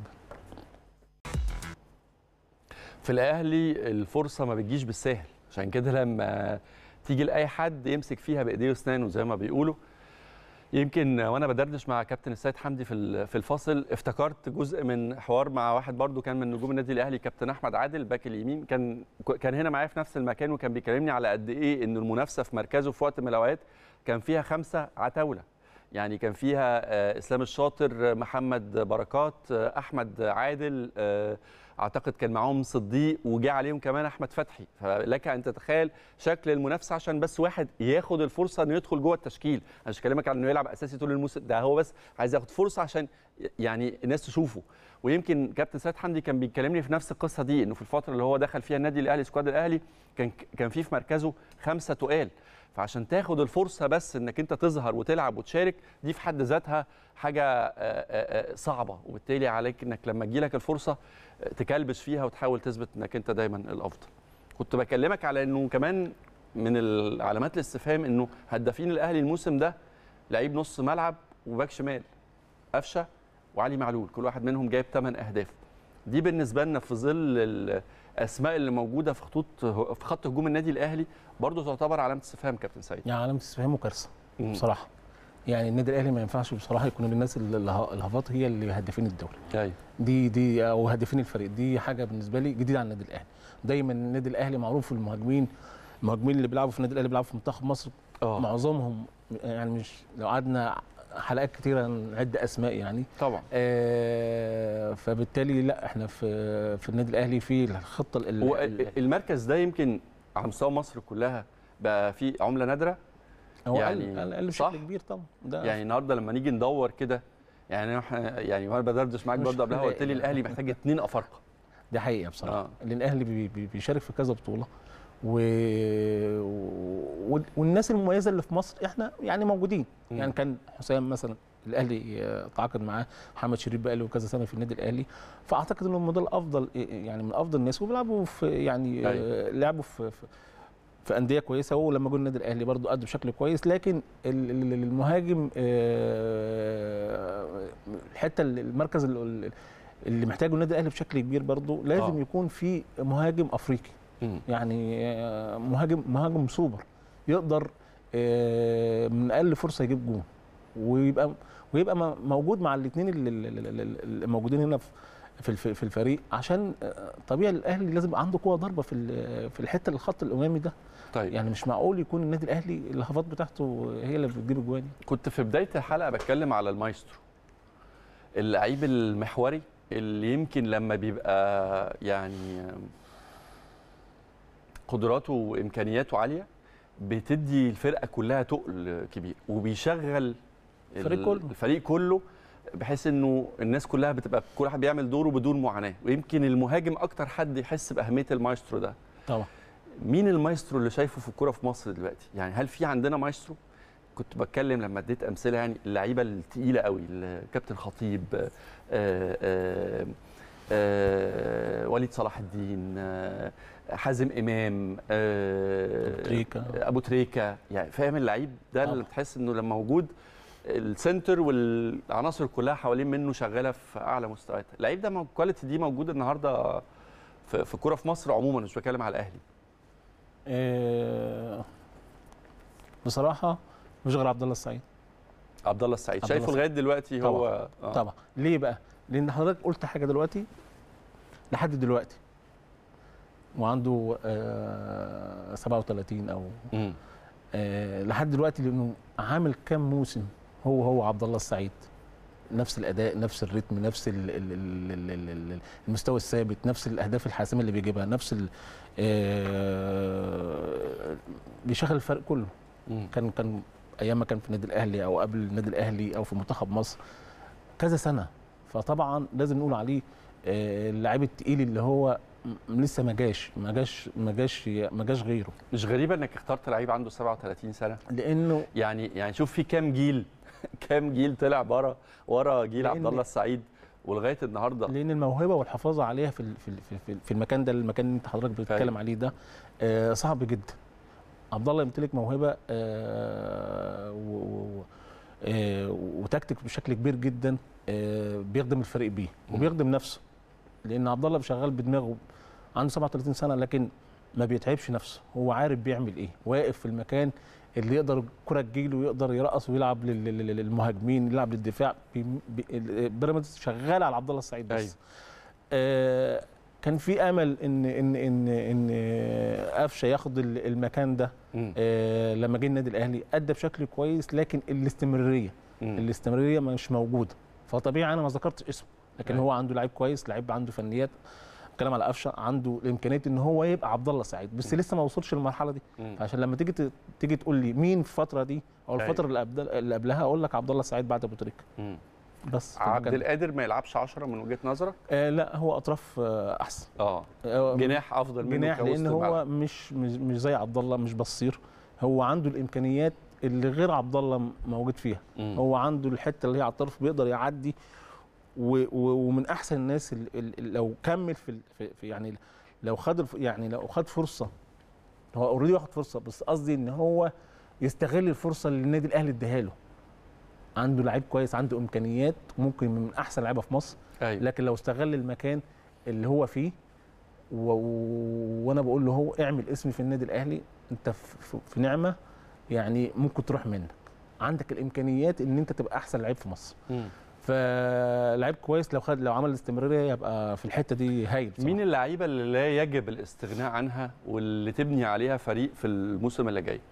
Speaker 1: في الاهلي الفرصه ما بتجيش بالسهل عشان كده لما تيجي لاي حد يمسك فيها بايديه واسنانه زي ما بيقولوا يمكن وانا بدردش مع كابتن السيد حمدي في ال- في الفاصل افتكرت جزء من حوار مع واحد برضو كان من نجوم النادي الاهلي كابتن احمد عادل باك اليمين كان كان هنا معايا في نفس المكان وكان بيكلمني على قد ايه ان المنافسه في مركزه في وقت من الاوقات كان فيها خمسه عتاوله يعني كان فيها آه، اسلام الشاطر آه، محمد بركات آه، احمد عادل آه، اعتقد كان معاهم صديق وجاء عليهم كمان احمد فتحي فلك ان تتخيل شكل المنافسه عشان بس واحد ياخد الفرصه انه يدخل جوه التشكيل انا مش بكلمك عن انه يلعب اساسي طول الموسم ده هو بس عايز ياخد فرصه عشان يعني الناس تشوفه ويمكن كابتن سيد حمدي كان بيكلمني في نفس القصه دي انه في الفتره اللي هو دخل فيها النادي الاهلي سكواد الاهلي كان كان في في مركزه خمسه تقال فعشان تاخد الفرصه بس انك انت تظهر وتلعب وتشارك دي في حد ذاتها حاجه آه، آه، آه، صعبه وبالتالي عليك انك لما تجيلك الفرصه آه، تكلبش فيها وتحاول تثبت انك انت دايما الافضل كنت بكلمك على انه كمان من العلامات الاستفهام انه هدافين الاهلي الموسم ده لعيب نص ملعب وباك شمال قفشه وعلي معلول كل واحد منهم جايب 8 اهداف دي بالنسبه لنا في ظل الاسماء اللي موجوده في خطوط في خط هجوم النادي الاهلي برضه تعتبر علامه استفهام كابتن سيد
Speaker 3: يعني علامه استفهام وكارثه
Speaker 1: مم.
Speaker 3: بصراحه يعني النادي الاهلي ما ينفعش بصراحه يكون من الناس اللي اله- الهفاط هي اللي هدافين الدوري
Speaker 1: ايوه
Speaker 3: دي دي او هدافين الفريق دي حاجه بالنسبه لي جديده على النادي الاهلي دايما النادي الاهلي معروف المهاجمين المهاجمين اللي بيلعبوا في النادي الاهلي بيلعبوا في منتخب مصر
Speaker 1: اه
Speaker 3: معظمهم يعني مش لو قعدنا حلقات كتيره نعد اسماء يعني
Speaker 1: طبعا
Speaker 3: آه فبالتالي لا احنا في في النادي الاهلي في الخطه ال-
Speaker 1: هو
Speaker 3: ال-
Speaker 1: المركز ده يمكن على مستوى مصر كلها بقى فيه عمله نادره
Speaker 3: هو
Speaker 1: يعني
Speaker 3: يعني قل قل
Speaker 1: صح؟
Speaker 3: بشكل كبير طبعا ده
Speaker 1: يعني النهارده لما نيجي ندور كده يعني احنا يعني وانا بدردش معاك
Speaker 3: مش
Speaker 1: برضه قبلها قلت لي
Speaker 3: هنلاقي.
Speaker 1: الاهلي محتاج اثنين افارقه
Speaker 3: دي حقيقه بصراحه
Speaker 1: آه.
Speaker 3: لان الاهلي بي بي بيشارك في كذا بطوله و... و... والناس المميزه اللي في مصر احنا يعني موجودين
Speaker 1: مم.
Speaker 3: يعني كان حسام مثلا الاهلي آه، تعاقد معاه محمد شريف بقى له كذا سنه في النادي الاهلي فاعتقد انهم ده الافضل يعني من افضل الناس وبيلعبوا في يعني آه، لعبوا في, في في انديه كويسه ولما جه النادي الاهلي برضو ادوا بشكل كويس لكن ال- ال- المهاجم آه، الحته اللي- المركز ال- اللي محتاجه النادي الاهلي بشكل كبير برضو لازم
Speaker 1: آه.
Speaker 3: يكون في مهاجم افريقي
Speaker 1: مم.
Speaker 3: يعني آه، مهاجم مهاجم سوبر يقدر آه، من اقل فرصه يجيب جون ويبقى ويبقى م- موجود مع الاثنين اللي موجودين هنا في في الف- في الفريق عشان آه، طبيعي الاهلي لازم يبقى عنده قوه ضربه في ال- في الحته الخط الامامي ده
Speaker 1: طيب
Speaker 3: يعني مش معقول يكون النادي الاهلي الهفات بتاعته هي اللي بتجيب اجوان
Speaker 1: كنت في بدايه الحلقه بتكلم على المايسترو اللعيب المحوري اللي يمكن لما بيبقى يعني قدراته وامكانياته عاليه بتدي الفرقه كلها تقل كبير وبيشغل
Speaker 3: الفريق
Speaker 1: ال-
Speaker 3: كله.
Speaker 1: الفريق كله بحيث انه الناس كلها بتبقى كل واحد بيعمل دوره بدون معاناه ويمكن المهاجم اكتر حد يحس باهميه المايسترو ده
Speaker 3: طبعا
Speaker 1: مين المايسترو اللي شايفه في الكوره في مصر دلوقتي يعني هل في عندنا مايسترو كنت بتكلم لما اديت امثله يعني اللعيبه الثقيله قوي الكابتن خطيب آه، آه، آه، وليد صلاح الدين آه، حازم امام آه،
Speaker 3: أبو تريكة.
Speaker 1: ابو تريكه يعني فاهم اللعيب ده اللي
Speaker 3: طبعا.
Speaker 1: بتحس انه لما موجود السنتر والعناصر كلها حوالين منه شغاله في اعلى مستوياتها اللعيب ده الكواليتي دي موجود النهارده في في الكوره في مصر عموما مش بتكلم على الاهلي
Speaker 3: آه، بصراحه مش غير عبد الله السعيد
Speaker 1: عبد الله السعيد
Speaker 3: عبد
Speaker 1: شايفه
Speaker 3: الله
Speaker 1: لغايه دلوقتي هو آه.
Speaker 3: طبعا ليه بقى لان حضرتك قلت حاجه دلوقتي لحد دلوقتي وعنده آه 37 او
Speaker 1: مم.
Speaker 3: آه لحد دلوقتي لانه عامل كام موسم هو هو عبد الله السعيد نفس الاداء نفس الريتم نفس ال ال ال ال ال ال المستوى الثابت نفس الاهداف الحاسمه اللي بيجيبها نفس ال آه بيشغل الفرق كله
Speaker 1: مم.
Speaker 3: كان كان ايام ما كان في النادي الاهلي او قبل النادي الاهلي او في منتخب مصر كذا سنه فطبعا لازم نقول عليه آه، اللاعب التقيل اللي هو م- لسه ما جاش ما جاش ما جاش ما جاش غيره
Speaker 1: مش غريبه انك اخترت لعيب عنده 37 سنه
Speaker 3: لانه
Speaker 1: يعني يعني شوف في كام جيل كام جيل طلع ورا ورا جيل
Speaker 3: لأن-
Speaker 1: عبد الله السعيد ولغايه النهارده
Speaker 3: لان الموهبه والحفاظ عليها في ال- في ال- في- في- في المكان ده المكان اللي انت حضرتك بتتكلم عليه ده آه، صعب جدا عبد الله يمتلك موهبه آه، و- و- آه، وتكتيك بشكل كبير جدا آه، بيخدم الفريق بيه
Speaker 1: مم.
Speaker 3: وبيخدم نفسه لان عبد الله شغال بدماغه عنده 37 سنه لكن ما بيتعبش نفسه هو عارف بيعمل ايه واقف في المكان اللي يقدر الكره تجيله ويقدر يرقص ويلعب لل- لل- للمهاجمين يلعب للدفاع بي- بي- بيراميدز شغال على عبد الله السعيد بس
Speaker 1: أيوة.
Speaker 3: آه كان في امل ان ان ان ان قفشه ياخد ال- المكان ده
Speaker 1: مم.
Speaker 3: آه لما جه النادي الاهلي ادى بشكل كويس لكن الاستمراريه
Speaker 1: مم.
Speaker 3: الاستمراريه مش موجوده فطبيعي انا ما ذكرتش اسمه لكن
Speaker 1: أيوة.
Speaker 3: هو عنده لعيب كويس لعيب عنده فنيات بتكلم على قفشه عنده الامكانيه ان هو يبقى عبد الله سعيد بس لسه ما وصلش للمرحله دي
Speaker 1: مم.
Speaker 3: عشان لما تيجي ت- تيجي تقول لي مين في الفتره دي او
Speaker 1: أيوة.
Speaker 3: الفتره اللي قبل- اللي قبلها اقول لك عبد الله سعيد بعد ابو تريكه
Speaker 1: مم.
Speaker 3: بس
Speaker 1: عبد
Speaker 3: كان-
Speaker 1: القادر ما يلعبش 10 من وجهه نظرك
Speaker 3: آه لا هو اطراف آه احسن
Speaker 1: اه
Speaker 3: آه،
Speaker 1: جناح افضل منه
Speaker 3: جناح
Speaker 1: كوسط
Speaker 3: لان هو
Speaker 1: الملعب.
Speaker 3: مش مش مش زي عبد الله مش بصير هو عنده الامكانيات اللي غير عبد الله م- موجود فيها
Speaker 1: مم.
Speaker 3: هو عنده الحته اللي هي على الطرف بيقدر يعدي و و ومن احسن الناس ال- ال- ال- لو كمل في, ال- في, في يعني لو خد الف- يعني لو خد فرصه هو اوريدي واخد فرصه بس قصدي ان هو يستغل الفرصه اللي النادي الاهلي اداها له عنده لعيب كويس عنده امكانيات ممكن من احسن لعيبه في مصر
Speaker 1: ايوه
Speaker 3: لكن لو استغل المكان اللي هو فيه و... و... وانا بقول له هو اعمل اسم في النادي الاهلي انت في, في- في نعمه يعني ممكن تروح منك عندك الامكانيات ان انت تبقى احسن لعيب في مصر
Speaker 1: مم.
Speaker 3: فلعيب كويس لو خد لو عمل الاستمراريه يبقى في الحته دي هايل بصراحة.
Speaker 1: مين اللعيبه اللي لا يجب الاستغناء عنها واللي تبني عليها فريق في الموسم اللي جاي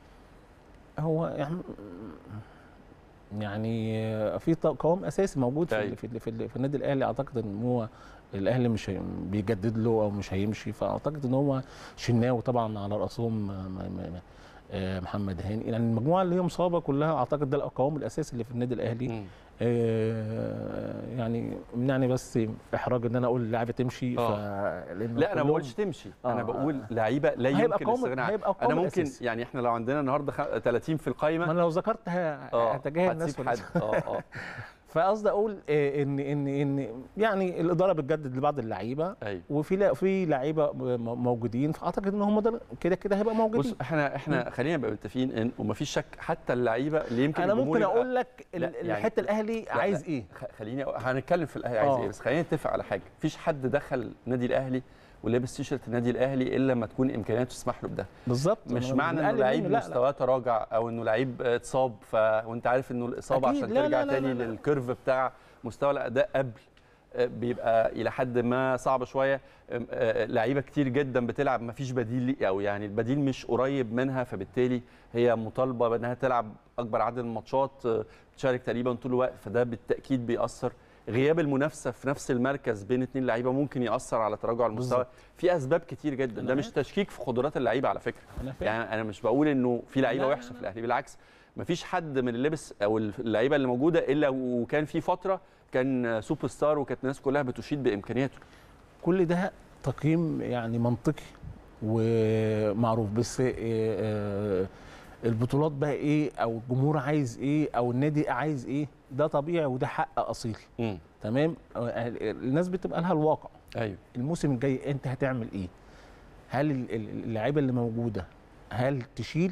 Speaker 3: هو يعني يعني في ط- قوام اساسي موجود في
Speaker 1: أيوة.
Speaker 3: ال- في ال- في, ال- في النادي الاهلي اعتقد ان هو الاهلي مش هي- بيجدد له او مش هيمشي فاعتقد ان هو شناوي طبعا على راسهم م- م- م- آه، محمد هاني يعني المجموعه اللي هي مصابه كلها اعتقد ده القوام الاساسي اللي في النادي الاهلي
Speaker 1: مم.
Speaker 3: آه، يعني منعني بس احراج ان انا اقول اللعبه تمشي
Speaker 1: آه.
Speaker 3: ف... لأن
Speaker 1: لا انا ما
Speaker 3: كلهم-
Speaker 1: بقولش تمشي انا
Speaker 3: آه.
Speaker 1: بقول لعيبه لا
Speaker 3: هيبقى
Speaker 1: يمكن
Speaker 3: قوم-
Speaker 1: الاستغناء عنها.
Speaker 3: هيبقى
Speaker 1: انا
Speaker 3: قوم
Speaker 1: ممكن
Speaker 3: الأساسي.
Speaker 1: يعني احنا لو عندنا النهارده خ- 30 في
Speaker 3: ما
Speaker 1: القايمه
Speaker 3: انا لو ذكرت ه-
Speaker 1: اه
Speaker 3: هتجاهل الناس
Speaker 1: هتسيب
Speaker 3: كلها.
Speaker 1: حد اه اه
Speaker 3: فقصدي اقول آه، ان ان ان يعني الاداره بتجدد لبعض اللعيبه
Speaker 1: ايوه
Speaker 3: وفي لا- في لعيبه م- موجودين فاعتقد ان هم ده كده كده هيبقى
Speaker 1: بص
Speaker 3: موجودين
Speaker 1: احنا احنا خلينا نبقى متفقين ان ومفيش شك حتى اللعيبه اللي يمكن
Speaker 3: انا
Speaker 1: الجمهور
Speaker 3: ممكن
Speaker 1: يبقى-
Speaker 3: اقول لك ال-
Speaker 1: لا، يعني-
Speaker 3: الحته الاهلي
Speaker 1: لا،
Speaker 3: عايز
Speaker 1: لا.
Speaker 3: ايه
Speaker 1: خ- خليني أقول- هنتكلم في الاهلي عايز
Speaker 3: آه.
Speaker 1: ايه بس خلينا نتفق على حاجه مفيش حد دخل النادي الاهلي ولابس تيشيرت النادي الاهلي الا لما تكون امكانياته تسمح له بده
Speaker 3: بالظبط
Speaker 1: مش
Speaker 3: أنا
Speaker 1: معنى انه
Speaker 3: بنقلل
Speaker 1: لعيب
Speaker 3: منه، لا، لا.
Speaker 1: مستواه تراجع او انه لعيب اتصاب ف... وانت عارف انه الاصابه
Speaker 3: أكيد.
Speaker 1: عشان
Speaker 3: لا،
Speaker 1: ترجع
Speaker 3: لا، لا،
Speaker 1: تاني
Speaker 3: لا، لا.
Speaker 1: للكيرف بتاع مستوى الاداء قبل آه، بيبقى الى حد ما صعب شويه آم، آه، لعيبه كتير جدا بتلعب ما فيش بديل لي- او يعني البديل مش قريب منها فبالتالي هي مطالبه بانها تلعب اكبر عدد من الماتشات آه، بتشارك تقريبا طول الوقت فده بالتاكيد بيأثر غياب المنافسه في نفس المركز بين اتنين لعيبه ممكن ياثر على تراجع المستوى
Speaker 3: بالظبط.
Speaker 1: في اسباب كتير جدا
Speaker 3: أنا
Speaker 1: ده مش
Speaker 3: عارف.
Speaker 1: تشكيك في قدرات اللعيبه على فكره
Speaker 3: أنا فاهم.
Speaker 1: يعني انا مش بقول انه في لعيبه
Speaker 3: لا، لا،
Speaker 1: وحشه في الاهلي بالعكس مفيش حد من اللي لبس او اللعيبه اللي موجوده الا وكان في فتره كان سوبر ستار وكانت الناس كلها بتشيد بامكانياته
Speaker 3: كل ده تقييم يعني منطقي ومعروف بس آه، آه، البطولات بقى ايه او الجمهور عايز ايه او النادي عايز ايه ده طبيعي وده حق اصيل
Speaker 1: امم
Speaker 3: تمام آه، الناس بتبقى لها الواقع
Speaker 1: ايوه
Speaker 3: الموسم الجاي انت هتعمل ايه هل ال- ال- اللعيبه اللي موجوده هل تشيل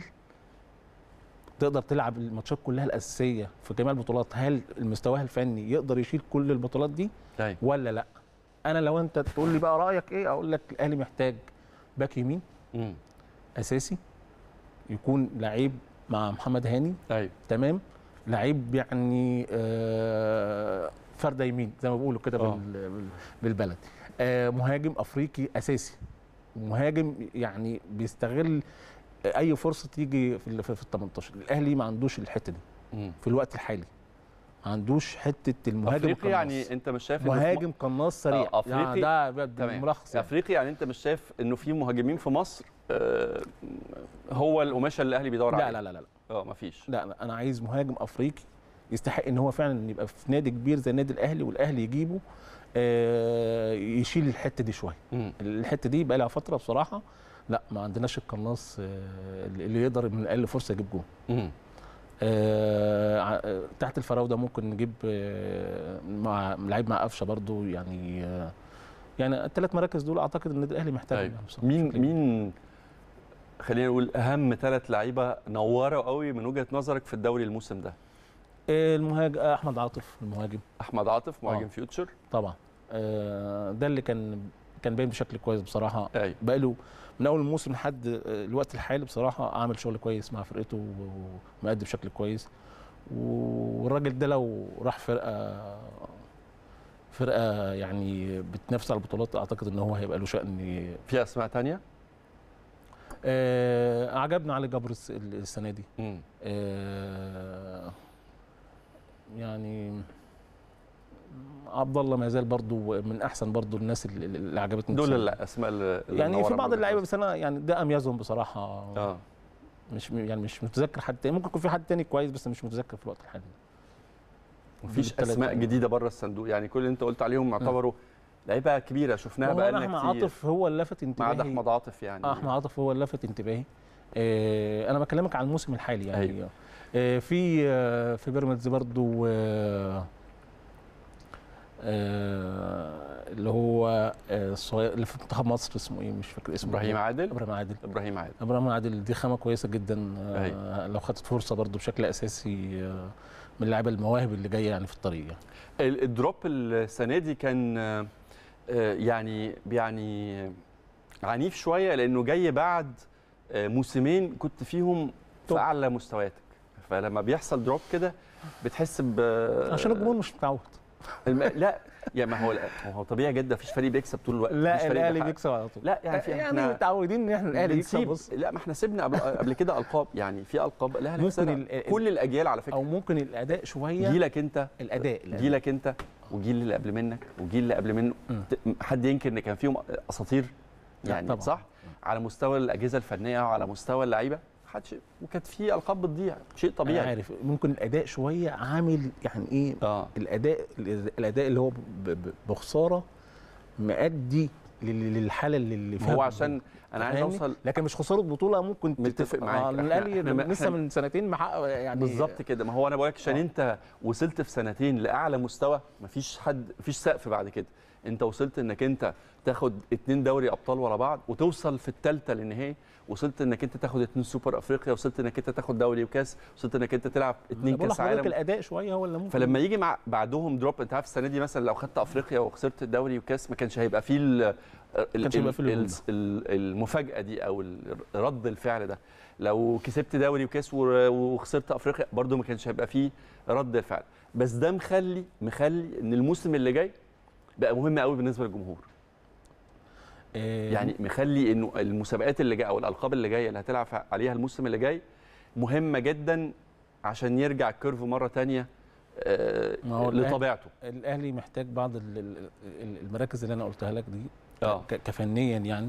Speaker 3: تقدر تلعب الماتشات كلها الاساسيه في جميع البطولات هل مستواها الفني يقدر يشيل كل البطولات دي
Speaker 1: ايوه
Speaker 3: ولا لا انا لو انت تقول لي بقى رايك ايه اقول لك الاهلي محتاج باك يمين
Speaker 1: امم
Speaker 3: اساسي يكون لعيب مع محمد هاني
Speaker 1: ايوه
Speaker 3: تمام لعيب يعني آه فرده يمين زي ما بيقولوا كده
Speaker 1: آه.
Speaker 3: بال- بال- بالبلد آه مهاجم افريقي اساسي مهاجم يعني بيستغل اي فرصه تيجي في ال في ال 18 الاهلي ما عندوش الحته دي
Speaker 1: امم
Speaker 3: في الوقت الحالي ما عندوش حته المهاجم
Speaker 1: افريقي
Speaker 3: القناص.
Speaker 1: يعني انت مش شايف إنه في م-
Speaker 3: مهاجم قناص سريع
Speaker 1: آه، أفريقي.
Speaker 3: يعني ده ب-
Speaker 1: تمام.
Speaker 3: بالملخص يعني.
Speaker 1: افريقي يعني انت مش شايف انه في مهاجمين في مصر آه، هو القماشه اللي الاهلي بيدور
Speaker 3: لا
Speaker 1: عليها
Speaker 3: لا لا لا
Speaker 1: اه مفيش
Speaker 3: لا لا، انا عايز مهاجم افريقي يستحق ان هو فعلا يبقى في نادي كبير زي النادي الاهلي والاهلي يجيبه آه، يشيل الحته دي شويه
Speaker 1: امم
Speaker 3: الحته دي بقى لها فتره بصراحه لا ما عندناش القناص آه، اللي يقدر من اقل فرصه يجيب جون
Speaker 1: امم
Speaker 3: آه، ع- آه، تحت الفراوده ممكن نجيب آه، مع لعيب مع قفشه برضو يعني آه، يعني الثلاث مراكز دول اعتقد النادي الاهلي محتاجهم
Speaker 1: أيوة.
Speaker 3: يعني بصراحة
Speaker 1: مين
Speaker 3: بشكل كبير.
Speaker 1: مين خلينا نقول اهم ثلاث لعيبه نوروا قوي من وجهه نظرك في الدوري الموسم ده
Speaker 3: آه، المهاجم آه، احمد عاطف المهاجم
Speaker 1: احمد عاطف مهاجم
Speaker 3: آه.
Speaker 1: فيوتشر
Speaker 3: طبعا آه، ده اللي كان كان باين بشكل كويس بصراحه
Speaker 1: ايوه
Speaker 3: بقاله من اول الموسم لحد آه، الوقت الحالي بصراحه عامل شغل كويس مع فرقته ومؤدي بشكل كويس والراجل ده لو راح فرقه فرقه يعني بتنافس على البطولات اعتقد ان هو هيبقى له شأن
Speaker 1: في اسماء تانية
Speaker 3: آه عجبنا علي جبر الس- السنه دي
Speaker 1: امم
Speaker 3: آه يعني عبد الله ما زال برضو من احسن برضو الناس اللي, اللي عجبتني
Speaker 1: دول
Speaker 3: السنة دي.
Speaker 1: الاسماء اللي اللي
Speaker 3: يعني في
Speaker 1: منورة
Speaker 3: بعض
Speaker 1: من وجهة
Speaker 3: اللعيبه
Speaker 1: نظرك.
Speaker 3: بس انا يعني ده اميزهم بصراحه
Speaker 1: اه
Speaker 3: مش يعني مش متذكر حد تاني ممكن يكون في حد تاني كويس بس مش متذكر في الوقت الحالي
Speaker 1: مفيش
Speaker 3: بالتلاتة.
Speaker 1: اسماء جديده بره الصندوق يعني كل اللي انت قلت عليهم يعتبروا لعيبه كبيره شفناها
Speaker 3: هو
Speaker 1: بقى
Speaker 3: احمد
Speaker 1: لنا كتير
Speaker 3: عاطف هو اللي لفت
Speaker 1: ما
Speaker 3: انتباهي
Speaker 1: عدا احمد عاطف يعني
Speaker 3: آه، احمد عاطف هو اللي لفت انتباهي آه انا بكلمك عن الموسم الحالي يعني
Speaker 1: أيوة.
Speaker 3: آه في آه في بيراميدز برضو آه آه اللي هو آه الصغير اللي في منتخب مصر اسمه ايه مش فاكر اسمه
Speaker 1: ابراهيم عادل
Speaker 3: ابراهيم عادل
Speaker 1: ابراهيم عادل
Speaker 3: ابراهيم عادل دي خامه كويسه جدا آه لو خدت فرصه برضو بشكل اساسي آه من اللاعيبه المواهب اللي جايه يعني في الطريق يعني.
Speaker 1: ال- الدروب السنه دي كان آه، آه، يعني يعني عنيف شويه لانه جاي بعد آه، موسمين كنت فيهم في
Speaker 3: توب.
Speaker 1: اعلى مستوياتك فلما بيحصل دروب كده بتحس ب
Speaker 3: عشان الجمهور مش متعود
Speaker 1: الم... لا يا ما هو ما هو طبيعي جدا مفيش فريق بيكسب طول الوقت مفيش
Speaker 3: لا
Speaker 1: فريق
Speaker 3: الاهلي
Speaker 1: بيحقق.
Speaker 3: بيكسب على طول
Speaker 1: لا يعني في
Speaker 3: يعني
Speaker 1: احنا
Speaker 3: متعودين ان احنا الاهلي يكسب
Speaker 1: بنسيب
Speaker 3: بص
Speaker 1: لا ما احنا سيبنا قبل, قبل كده القاب يعني في القاب الاهلي
Speaker 3: ممكن
Speaker 1: خسرها.
Speaker 3: ال- ال-
Speaker 1: كل الاجيال على فكره
Speaker 3: او ممكن الاداء شويه
Speaker 1: جيلك انت
Speaker 3: الاداء الأداء.
Speaker 1: جيلك انت وجيل اللي قبل منك وجيل اللي قبل منه
Speaker 3: مم.
Speaker 1: ت- حد ينكر ان كان فيهم اساطير
Speaker 3: لا
Speaker 1: يعني
Speaker 3: طبعاً.
Speaker 1: صح على مستوى الاجهزه الفنيه وعلى مستوى اللعيبه محدش وكانت في القاب بتضيع شيء
Speaker 3: انا
Speaker 1: طبيعي
Speaker 3: عارف ممكن الاداء شويه عامل يعني ايه
Speaker 1: اه
Speaker 3: الاداء الاداء اللي هو ب- ب- بخساره مؤدي لل- للحاله اللي اللي فيها
Speaker 1: هو عشان انا عايز
Speaker 3: فاهمني؟
Speaker 1: اوصل
Speaker 3: لكن مش خساره بطوله ممكن
Speaker 1: متفق
Speaker 3: تتف-
Speaker 1: معاك.
Speaker 3: آه،
Speaker 1: إحنا-
Speaker 3: الاهلي
Speaker 1: إحنا ما-
Speaker 3: لسه
Speaker 1: إحنا-
Speaker 3: من سنتين محقق يعني
Speaker 1: بالظبط كده ما هو انا بقول لك عشان
Speaker 3: آه.
Speaker 1: انت وصلت في سنتين لاعلى مستوى مفيش حد مفيش سقف بعد كده انت وصلت انك انت تاخد اتنين دوري ابطال ورا بعض وتوصل في الثالثه للنهائي وصلت انك انت تاخد اتنين سوبر افريقيا وصلت انك انت تاخد دوري وكاس وصلت انك انت تلعب اتنين
Speaker 3: بقول
Speaker 1: كاس
Speaker 3: لحضرتك
Speaker 1: عالم
Speaker 3: الاداء شويه هو اللي ممكن
Speaker 1: فلما يجي مع بعدهم دروب انت عارف السنه دي مثلا لو خدت افريقيا وخسرت الدوري وكاس ما كانش هيبقى فيه ال- ال-
Speaker 3: كانش هيبقى فيه
Speaker 1: ال-
Speaker 3: الهجوم
Speaker 1: ال- المفاجاه دي او ال- رد الفعل ده لو كسبت دوري وكاس ور- وخسرت افريقيا برضو ما كانش هيبقى فيه رد الفعل بس ده مخلي مخلي ان الموسم اللي جاي بقى مهم قوي بالنسبه للجمهور
Speaker 3: آه،
Speaker 1: يعني مخلي انه المسابقات اللي جايه او الالقاب اللي جايه اللي هتلعب عليها الموسم اللي جاي مهمه جدا عشان يرجع الكيرف مره تانية آه،
Speaker 3: ما هو الأهلي-
Speaker 1: لطبيعته
Speaker 3: الاهلي محتاج بعض ال- ال- ال- المراكز اللي انا قلتها لك دي
Speaker 1: اه
Speaker 3: ك- كفنيا يعني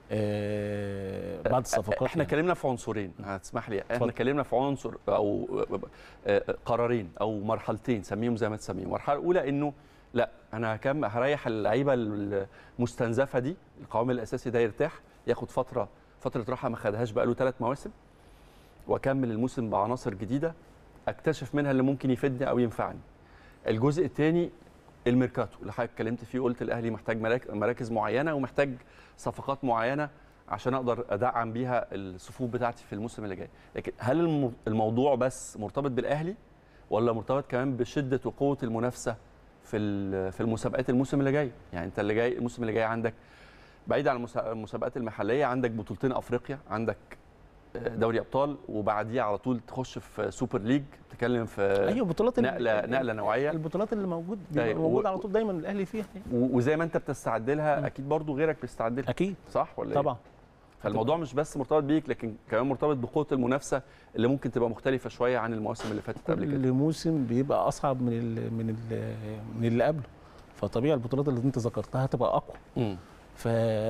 Speaker 3: آه، بعض الصفقات
Speaker 1: احنا
Speaker 3: يعني.
Speaker 1: اتكلمنا في عنصرين هتسمح لي احنا
Speaker 3: اتفضل.
Speaker 1: اتكلمنا في عنصر او آه، قرارين او مرحلتين سميهم زي ما تسميهم المرحله الاولى انه لا انا هكم هريح اللعيبه المستنزفه دي القوام الاساسي ده يرتاح ياخد فتره فتره راحه ما خدهاش بقاله ثلاث مواسم واكمل الموسم بعناصر جديده اكتشف منها اللي ممكن يفيدني او ينفعني الجزء الثاني الميركاتو اللي حضرتك اتكلمت فيه قلت الاهلي محتاج مراك- مراكز معينه ومحتاج صفقات معينه عشان اقدر ادعم بيها الصفوف بتاعتي في الموسم اللي جاي لكن هل الم- الموضوع بس مرتبط بالاهلي ولا مرتبط كمان بشده وقوه المنافسه في ال- في المسابقات الموسم اللي جاي يعني انت اللي جاي الموسم اللي جاي عندك بعيد عن المسا- المسابقات المحليه عندك بطولتين افريقيا عندك دوري ابطال وبعديه على طول تخش في سوبر ليج بتتكلم في
Speaker 3: ايوه بطولات ال-
Speaker 1: نقله
Speaker 3: ال-
Speaker 1: نقله نوعيه
Speaker 3: البطولات اللي موجود بيبقى
Speaker 1: أيوة.
Speaker 3: موجود
Speaker 1: و-
Speaker 3: على طول دايما الاهلي فيها
Speaker 1: و- وزي ما انت بتستعد
Speaker 3: مم.
Speaker 1: لها اكيد برضو غيرك بيستعد لها
Speaker 3: اكيد
Speaker 1: صح ولا إيه؟
Speaker 3: طبعا
Speaker 1: فالموضوع مش بس مرتبط بيك لكن كمان مرتبط بقوه المنافسه اللي ممكن تبقى مختلفه شويه عن المواسم اللي فاتت قبل كده
Speaker 3: كل موسم بيبقى اصعب من ال من ال من اللي قبله فطبيعي البطولات اللي انت ذكرتها هتبقى اقوى
Speaker 1: مم.
Speaker 3: ف...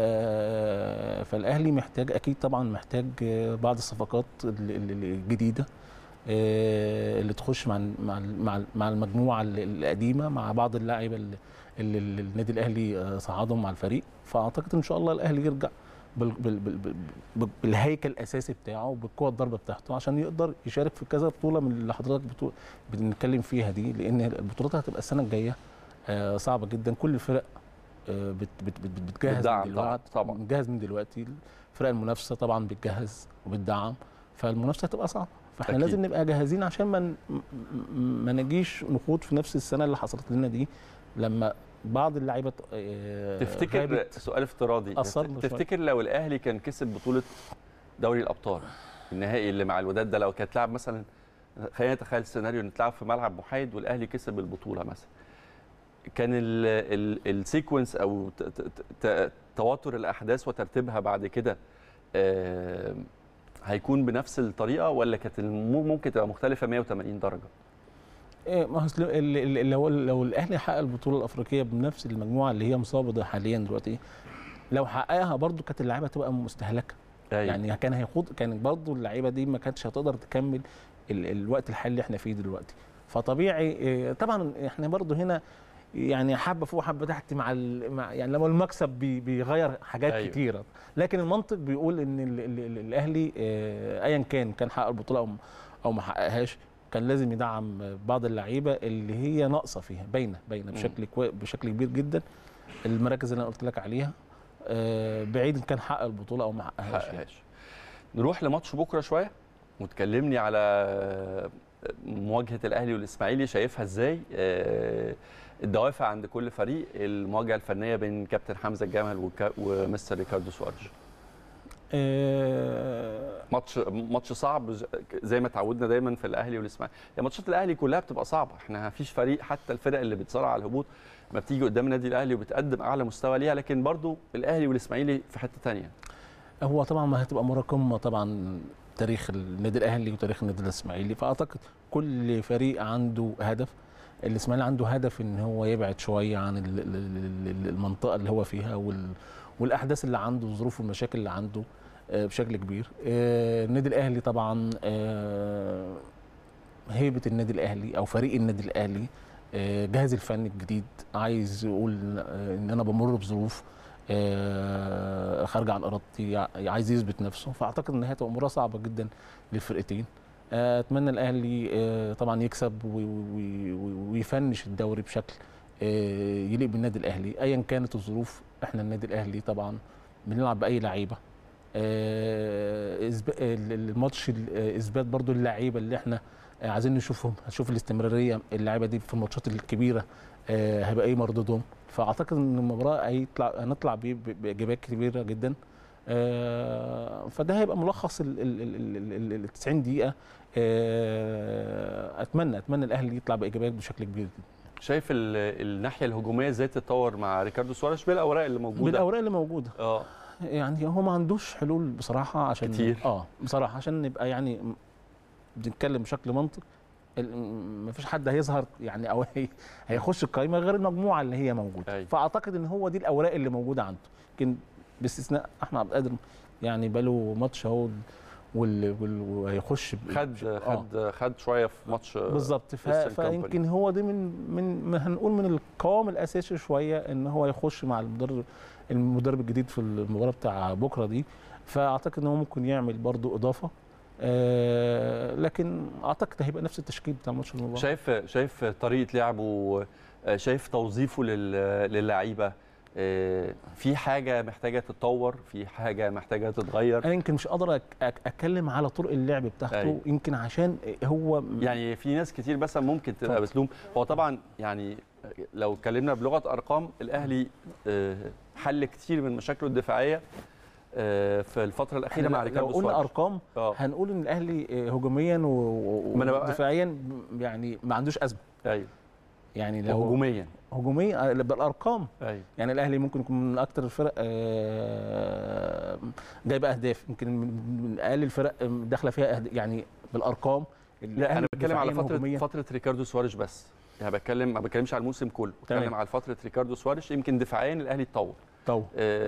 Speaker 3: فالاهلي محتاج اكيد طبعا محتاج بعض الصفقات ال- ال- الجديده آه، اللي تخش مع ال- مع ال- مع ال- مع المجموعه ال- القديمه مع بعض اللاعيبه اللي اللي ال- النادي الاهلي آه، صعدهم مع الفريق فاعتقد ان شاء الله الاهلي يرجع بال بال بال بال بال بالهيكل الاساسي بتاعه وبالقوه الضربه بتاعته عشان يقدر يشارك في كذا بطوله من اللي حضرتك بتقول بنتكلم فيها دي لان البطولات هتبقى السنه الجايه آه، صعبه جدا كل الفرق آه، بت بت بت بتجهز
Speaker 1: بتدعم
Speaker 3: من
Speaker 1: طبعاً،
Speaker 3: دلوقتي
Speaker 1: طبعاً.
Speaker 3: بنجهز من دلوقتي الفرق المنافسه طبعا بتجهز وبتدعم فالمنافسه هتبقى صعبه فاحنا
Speaker 1: أكيد.
Speaker 3: لازم نبقى جاهزين عشان ما ن- م- م- ما نجيش نخوض في نفس السنه اللي حصلت لنا دي لما بعض اللعيبه آه،
Speaker 1: تفتكر
Speaker 3: غابت.
Speaker 1: سؤال افتراضي
Speaker 3: أثرنا شوية.
Speaker 1: تفتكر لو الاهلي كان كسب بطوله دوري الابطال النهائي اللي مع الوداد ده لو كانت لعب مثلا خلينا نتخيل السيناريو ان تلعب في ملعب محايد والاهلي كسب البطوله مثلا كان ال- ال- السيكونس او ت- ت- ت- تواتر الاحداث وترتيبها بعد كده آه، هيكون بنفس الطريقه ولا كانت الامور ممكن تبقى مختلفه 180 درجه
Speaker 3: إيه ما هو أصل ال- ال- لو لو الاهلي حقق البطوله الافريقيه بنفس المجموعه اللي هي مصابه حاليا دلوقتي لو حققها برضو كانت اللعيبه تبقى مستهلكه
Speaker 1: أيوة.
Speaker 3: يعني كان هيخوض كان برضو اللعيبه دي ما كانتش هتقدر تكمل ال الوقت الحالي اللي احنا فيه دلوقتي فطبيعي إيه، طبعا احنا برضو هنا يعني حبه فوق حبه تحت مع, ال- مع يعني لما المكسب بي بيغير حاجات
Speaker 1: أيوة.
Speaker 3: أيوة. كتيره لكن المنطق بيقول ان ال ال ال الاهلي آه، ايا كان كان حقق البطوله او او ما حققهاش كان لازم يدعم بعض اللعيبه اللي هي ناقصه فيها باينه باينه بشكل كوي بشكل كبير جدا المراكز اللي انا قلت لك عليها آه، بعيد ان كان حقق البطوله او ما حققهاش يعني.
Speaker 1: حققهاش نروح لماتش بكره شويه وتكلمني على مواجهه الاهلي والاسماعيلي شايفها ازاي آه، الدوافع عند كل فريق المواجهه الفنيه بين كابتن حمزه الجمل وكا- ومستر ريكاردو سوارج
Speaker 3: آه،
Speaker 1: ماتش ماتش صعب ز- زي ما اتعودنا دايما في الاهلي والاسماعيلي يعني ماتشات الاهلي كلها بتبقى صعبه احنا ما فيش فريق حتى الفرق اللي بتصارع على الهبوط ما بتيجي قدام النادي الاهلي وبتقدم اعلى مستوى ليها لكن برضو الاهلي والاسماعيلي في حته تانية
Speaker 3: هو طبعا ما هتبقى مراكمه طبعا تاريخ النادي الاهلي وتاريخ النادي الاسماعيلي فاعتقد كل فريق عنده هدف الاسماعيلي عنده هدف ان هو يبعد شويه عن ال- ال- ال- المنطقه اللي هو فيها وال- والاحداث اللي عنده والظروف والمشاكل اللي عنده آه، بشكل كبير آه، النادي الاهلي طبعا آه، هيبه النادي الاهلي او فريق النادي الاهلي آه، جهاز الفني الجديد عايز يقول آه، ان انا بمر بظروف آه، خارجه عن ارادتي عايز يثبت نفسه فاعتقد ان هي هتبقى مباراه صعبه جدا للفرقتين آه، اتمنى الاهلي آه، طبعا يكسب وي- وي- وي- ويفنش الدوري بشكل آه، يليق بالنادي الاهلي ايا كانت الظروف احنا النادي الاهلي طبعا بنلعب باي لعيبه آه، إثب- ال- الماتش ال- آه، اثبات برضو اللعيبه اللي احنا آه، عايزين نشوفهم هنشوف الاستمراريه اللعيبه دي في الماتشات الكبيره آه، هيبقى ايه مردودهم فاعتقد ان المباراه هيطلع هنطلع بيه ب- باجابات كبيره جدا آه، فده هيبقى ملخص ال ال- ال- ال- ال- ال 90 دقيقه آه، اتمنى اتمنى الاهلي يطلع باجابات بشكل كبير جدا
Speaker 1: شايف ال- الناحيه الهجوميه ازاي تتطور مع ريكاردو سواريش بالاوراق اللي موجوده
Speaker 3: بالاوراق اللي موجوده
Speaker 1: اه
Speaker 3: يعني هو ما عندوش حلول بصراحه عشان
Speaker 1: كتير.
Speaker 3: اه بصراحه عشان نبقى يعني م- بنتكلم بشكل منطق ما فيش حد هيظهر يعني او هي هيخش القائمه غير المجموعه اللي هي موجوده
Speaker 1: أيوة.
Speaker 3: فاعتقد ان هو دي الاوراق اللي موجوده عنده يمكن باستثناء احمد عبد القادر يعني بقاله ماتش اهو وال- وال- وهيخش ب-
Speaker 1: خد
Speaker 3: آه.
Speaker 1: خد خد شويه في ماتش
Speaker 3: بالظبط ف...
Speaker 1: Eastern
Speaker 3: فيمكن هو دي من من ما هنقول من القوام الاساسي شويه ان هو يخش مع المدرب المدرب الجديد في المباراه بتاع بكره دي فاعتقد ان هو ممكن يعمل برضو اضافه آه لكن اعتقد هيبقى نفس التشكيل بتاع ماتش المباراه
Speaker 1: شايف شايف طريقه لعبه آه، شايف توظيفه لل- للعيبه آه، في حاجه محتاجه تتطور في حاجه محتاجه تتغير
Speaker 3: انا يمكن مش قادر أك- أك- اتكلم على طرق اللعب بتاعته
Speaker 1: أيوة.
Speaker 3: يمكن عشان هو
Speaker 1: يعني في ناس كتير بس ممكن تبقى
Speaker 3: اتفضل.
Speaker 1: بتلوم هو طبعا يعني لو اتكلمنا بلغه ارقام الاهلي آه، حل كتير من مشاكله الدفاعيه آه، في الفتره الاخيره مع
Speaker 3: لو
Speaker 1: ريكاردو
Speaker 3: قلنا
Speaker 1: سواريز
Speaker 3: ارقام
Speaker 1: اه
Speaker 3: هنقول ان الاهلي آه، هجوميا و- و-
Speaker 1: ما أنا بقى-
Speaker 3: ودفاعيا يعني ما عندوش ازمه
Speaker 1: ايوه
Speaker 3: يعني لو
Speaker 1: هجوميا
Speaker 3: هجوميا آه، بالارقام
Speaker 1: ايوه
Speaker 3: يعني الاهلي ممكن يكون من اكتر الفرق آه، جايبه اهداف يمكن من من اقل الفرق داخله فيها أهد... يعني بالارقام
Speaker 1: لا
Speaker 3: الأهلي
Speaker 1: انا بتكلم على
Speaker 3: دفاعياً
Speaker 1: فتره
Speaker 3: وهجومياً.
Speaker 1: فتره ريكاردو سواريش بس يعني بتكلم ما بتكلمش على الموسم كله بتكلم
Speaker 3: تمام.
Speaker 1: على فتره ريكاردو سواريش يمكن دفاعيا الاهلي اتطور
Speaker 3: طو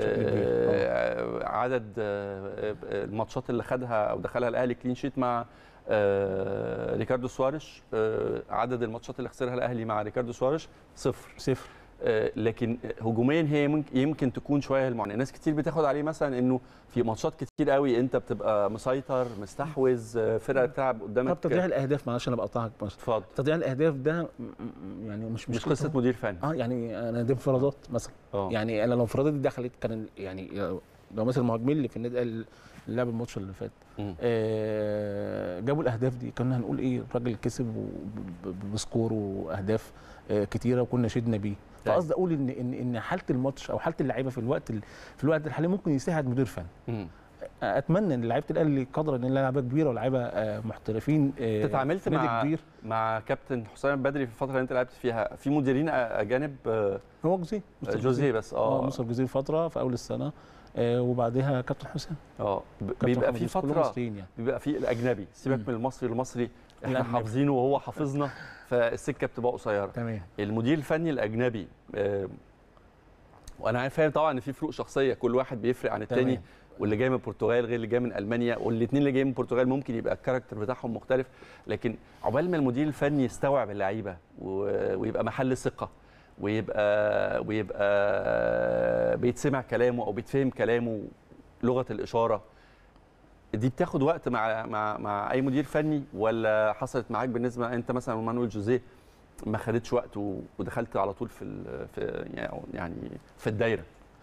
Speaker 1: آه، عدد آه، آه، الماتشات اللي خدها او دخلها الاهلي كلين شيت مع آه، ريكاردو سواريش آه، عدد الماتشات اللي خسرها الاهلي مع ريكاردو سواريش صفر
Speaker 3: صفر
Speaker 1: آه، لكن هجوميا هي ممكن يمكن تكون شويه المعنى ناس كتير بتاخد عليه مثلا انه في ماتشات كتير قوي انت بتبقى مسيطر مستحوذ آه، فرقه بتلعب قدامك
Speaker 3: طب تضييع الاهداف معلش انا بقطعك بس
Speaker 1: اتفضل
Speaker 3: تضييع الاهداف ده م- م- يعني مش
Speaker 1: مش قصه مدير فني
Speaker 3: اه يعني انا دي انفرادات مثلا
Speaker 1: اه
Speaker 3: يعني انا لو انفرادات دي دخلت كان يعني لو مثلا المهاجمين اللي في النادي اللي لعب الماتش اللي فات
Speaker 1: مم.
Speaker 3: آه، جابوا الاهداف دي كنا هنقول ايه الراجل كسب وب- ب- بسكور واهداف آه، كتيره وكنا شدنا بيه
Speaker 1: أيوة.
Speaker 3: فقصدي اقول ان ان ان حاله الماتش او حاله اللعيبه في الوقت ال- في الوقت الحالي ممكن يساعد مدير فني
Speaker 1: مم.
Speaker 3: اتمنى ان لعيبه الاهلي قادره ان لعيبه كبيره ولاعيبه آه، محترفين آه،
Speaker 1: أنت اتعاملت
Speaker 3: في نادي
Speaker 1: مع-
Speaker 3: كبير
Speaker 1: مع كابتن حسام بدري في الفتره اللي انت لعبت فيها في مديرين اجانب آه،
Speaker 3: هو جوزيه مستر
Speaker 1: جوزيه بس
Speaker 3: اه
Speaker 1: اه
Speaker 3: مستر جوزيه فتره في اول السنه آه، وبعدها كابتن حسام
Speaker 1: اه ب-
Speaker 3: كابتن
Speaker 1: بيبقى
Speaker 3: محمد
Speaker 1: في
Speaker 3: يوسف، كلهم
Speaker 1: فتره
Speaker 3: مصريين يعني
Speaker 1: بيبقى في الاجنبي سيبك
Speaker 3: مم.
Speaker 1: من المصري المصري احنا
Speaker 3: الأجنبي.
Speaker 1: حافظينه وهو حافظنا فالسكه بتبقى قصيره
Speaker 3: تمام
Speaker 1: المدير الفني الاجنبي آه، وانا عارف فاهم طبعا ان في فروق شخصيه كل واحد بيفرق عن التاني
Speaker 3: تمام.
Speaker 1: واللي جاي من البرتغال غير اللي جاي من المانيا والاثنين اللي جايين من البرتغال ممكن يبقى الكاركتر بتاعهم مختلف لكن عقبال ما المدير الفني يستوعب اللعيبه و- ويبقى محل ثقه ويبقى ويبقى بيتسمع كلامه او بيتفهم كلامه لغه الاشاره دي بتاخد وقت مع مع مع اي مدير فني ولا حصلت معاك بالنسبه انت مثلا مانويل جوزيه ما خدتش وقت و- ودخلت على طول في ال- في يعني في الدايره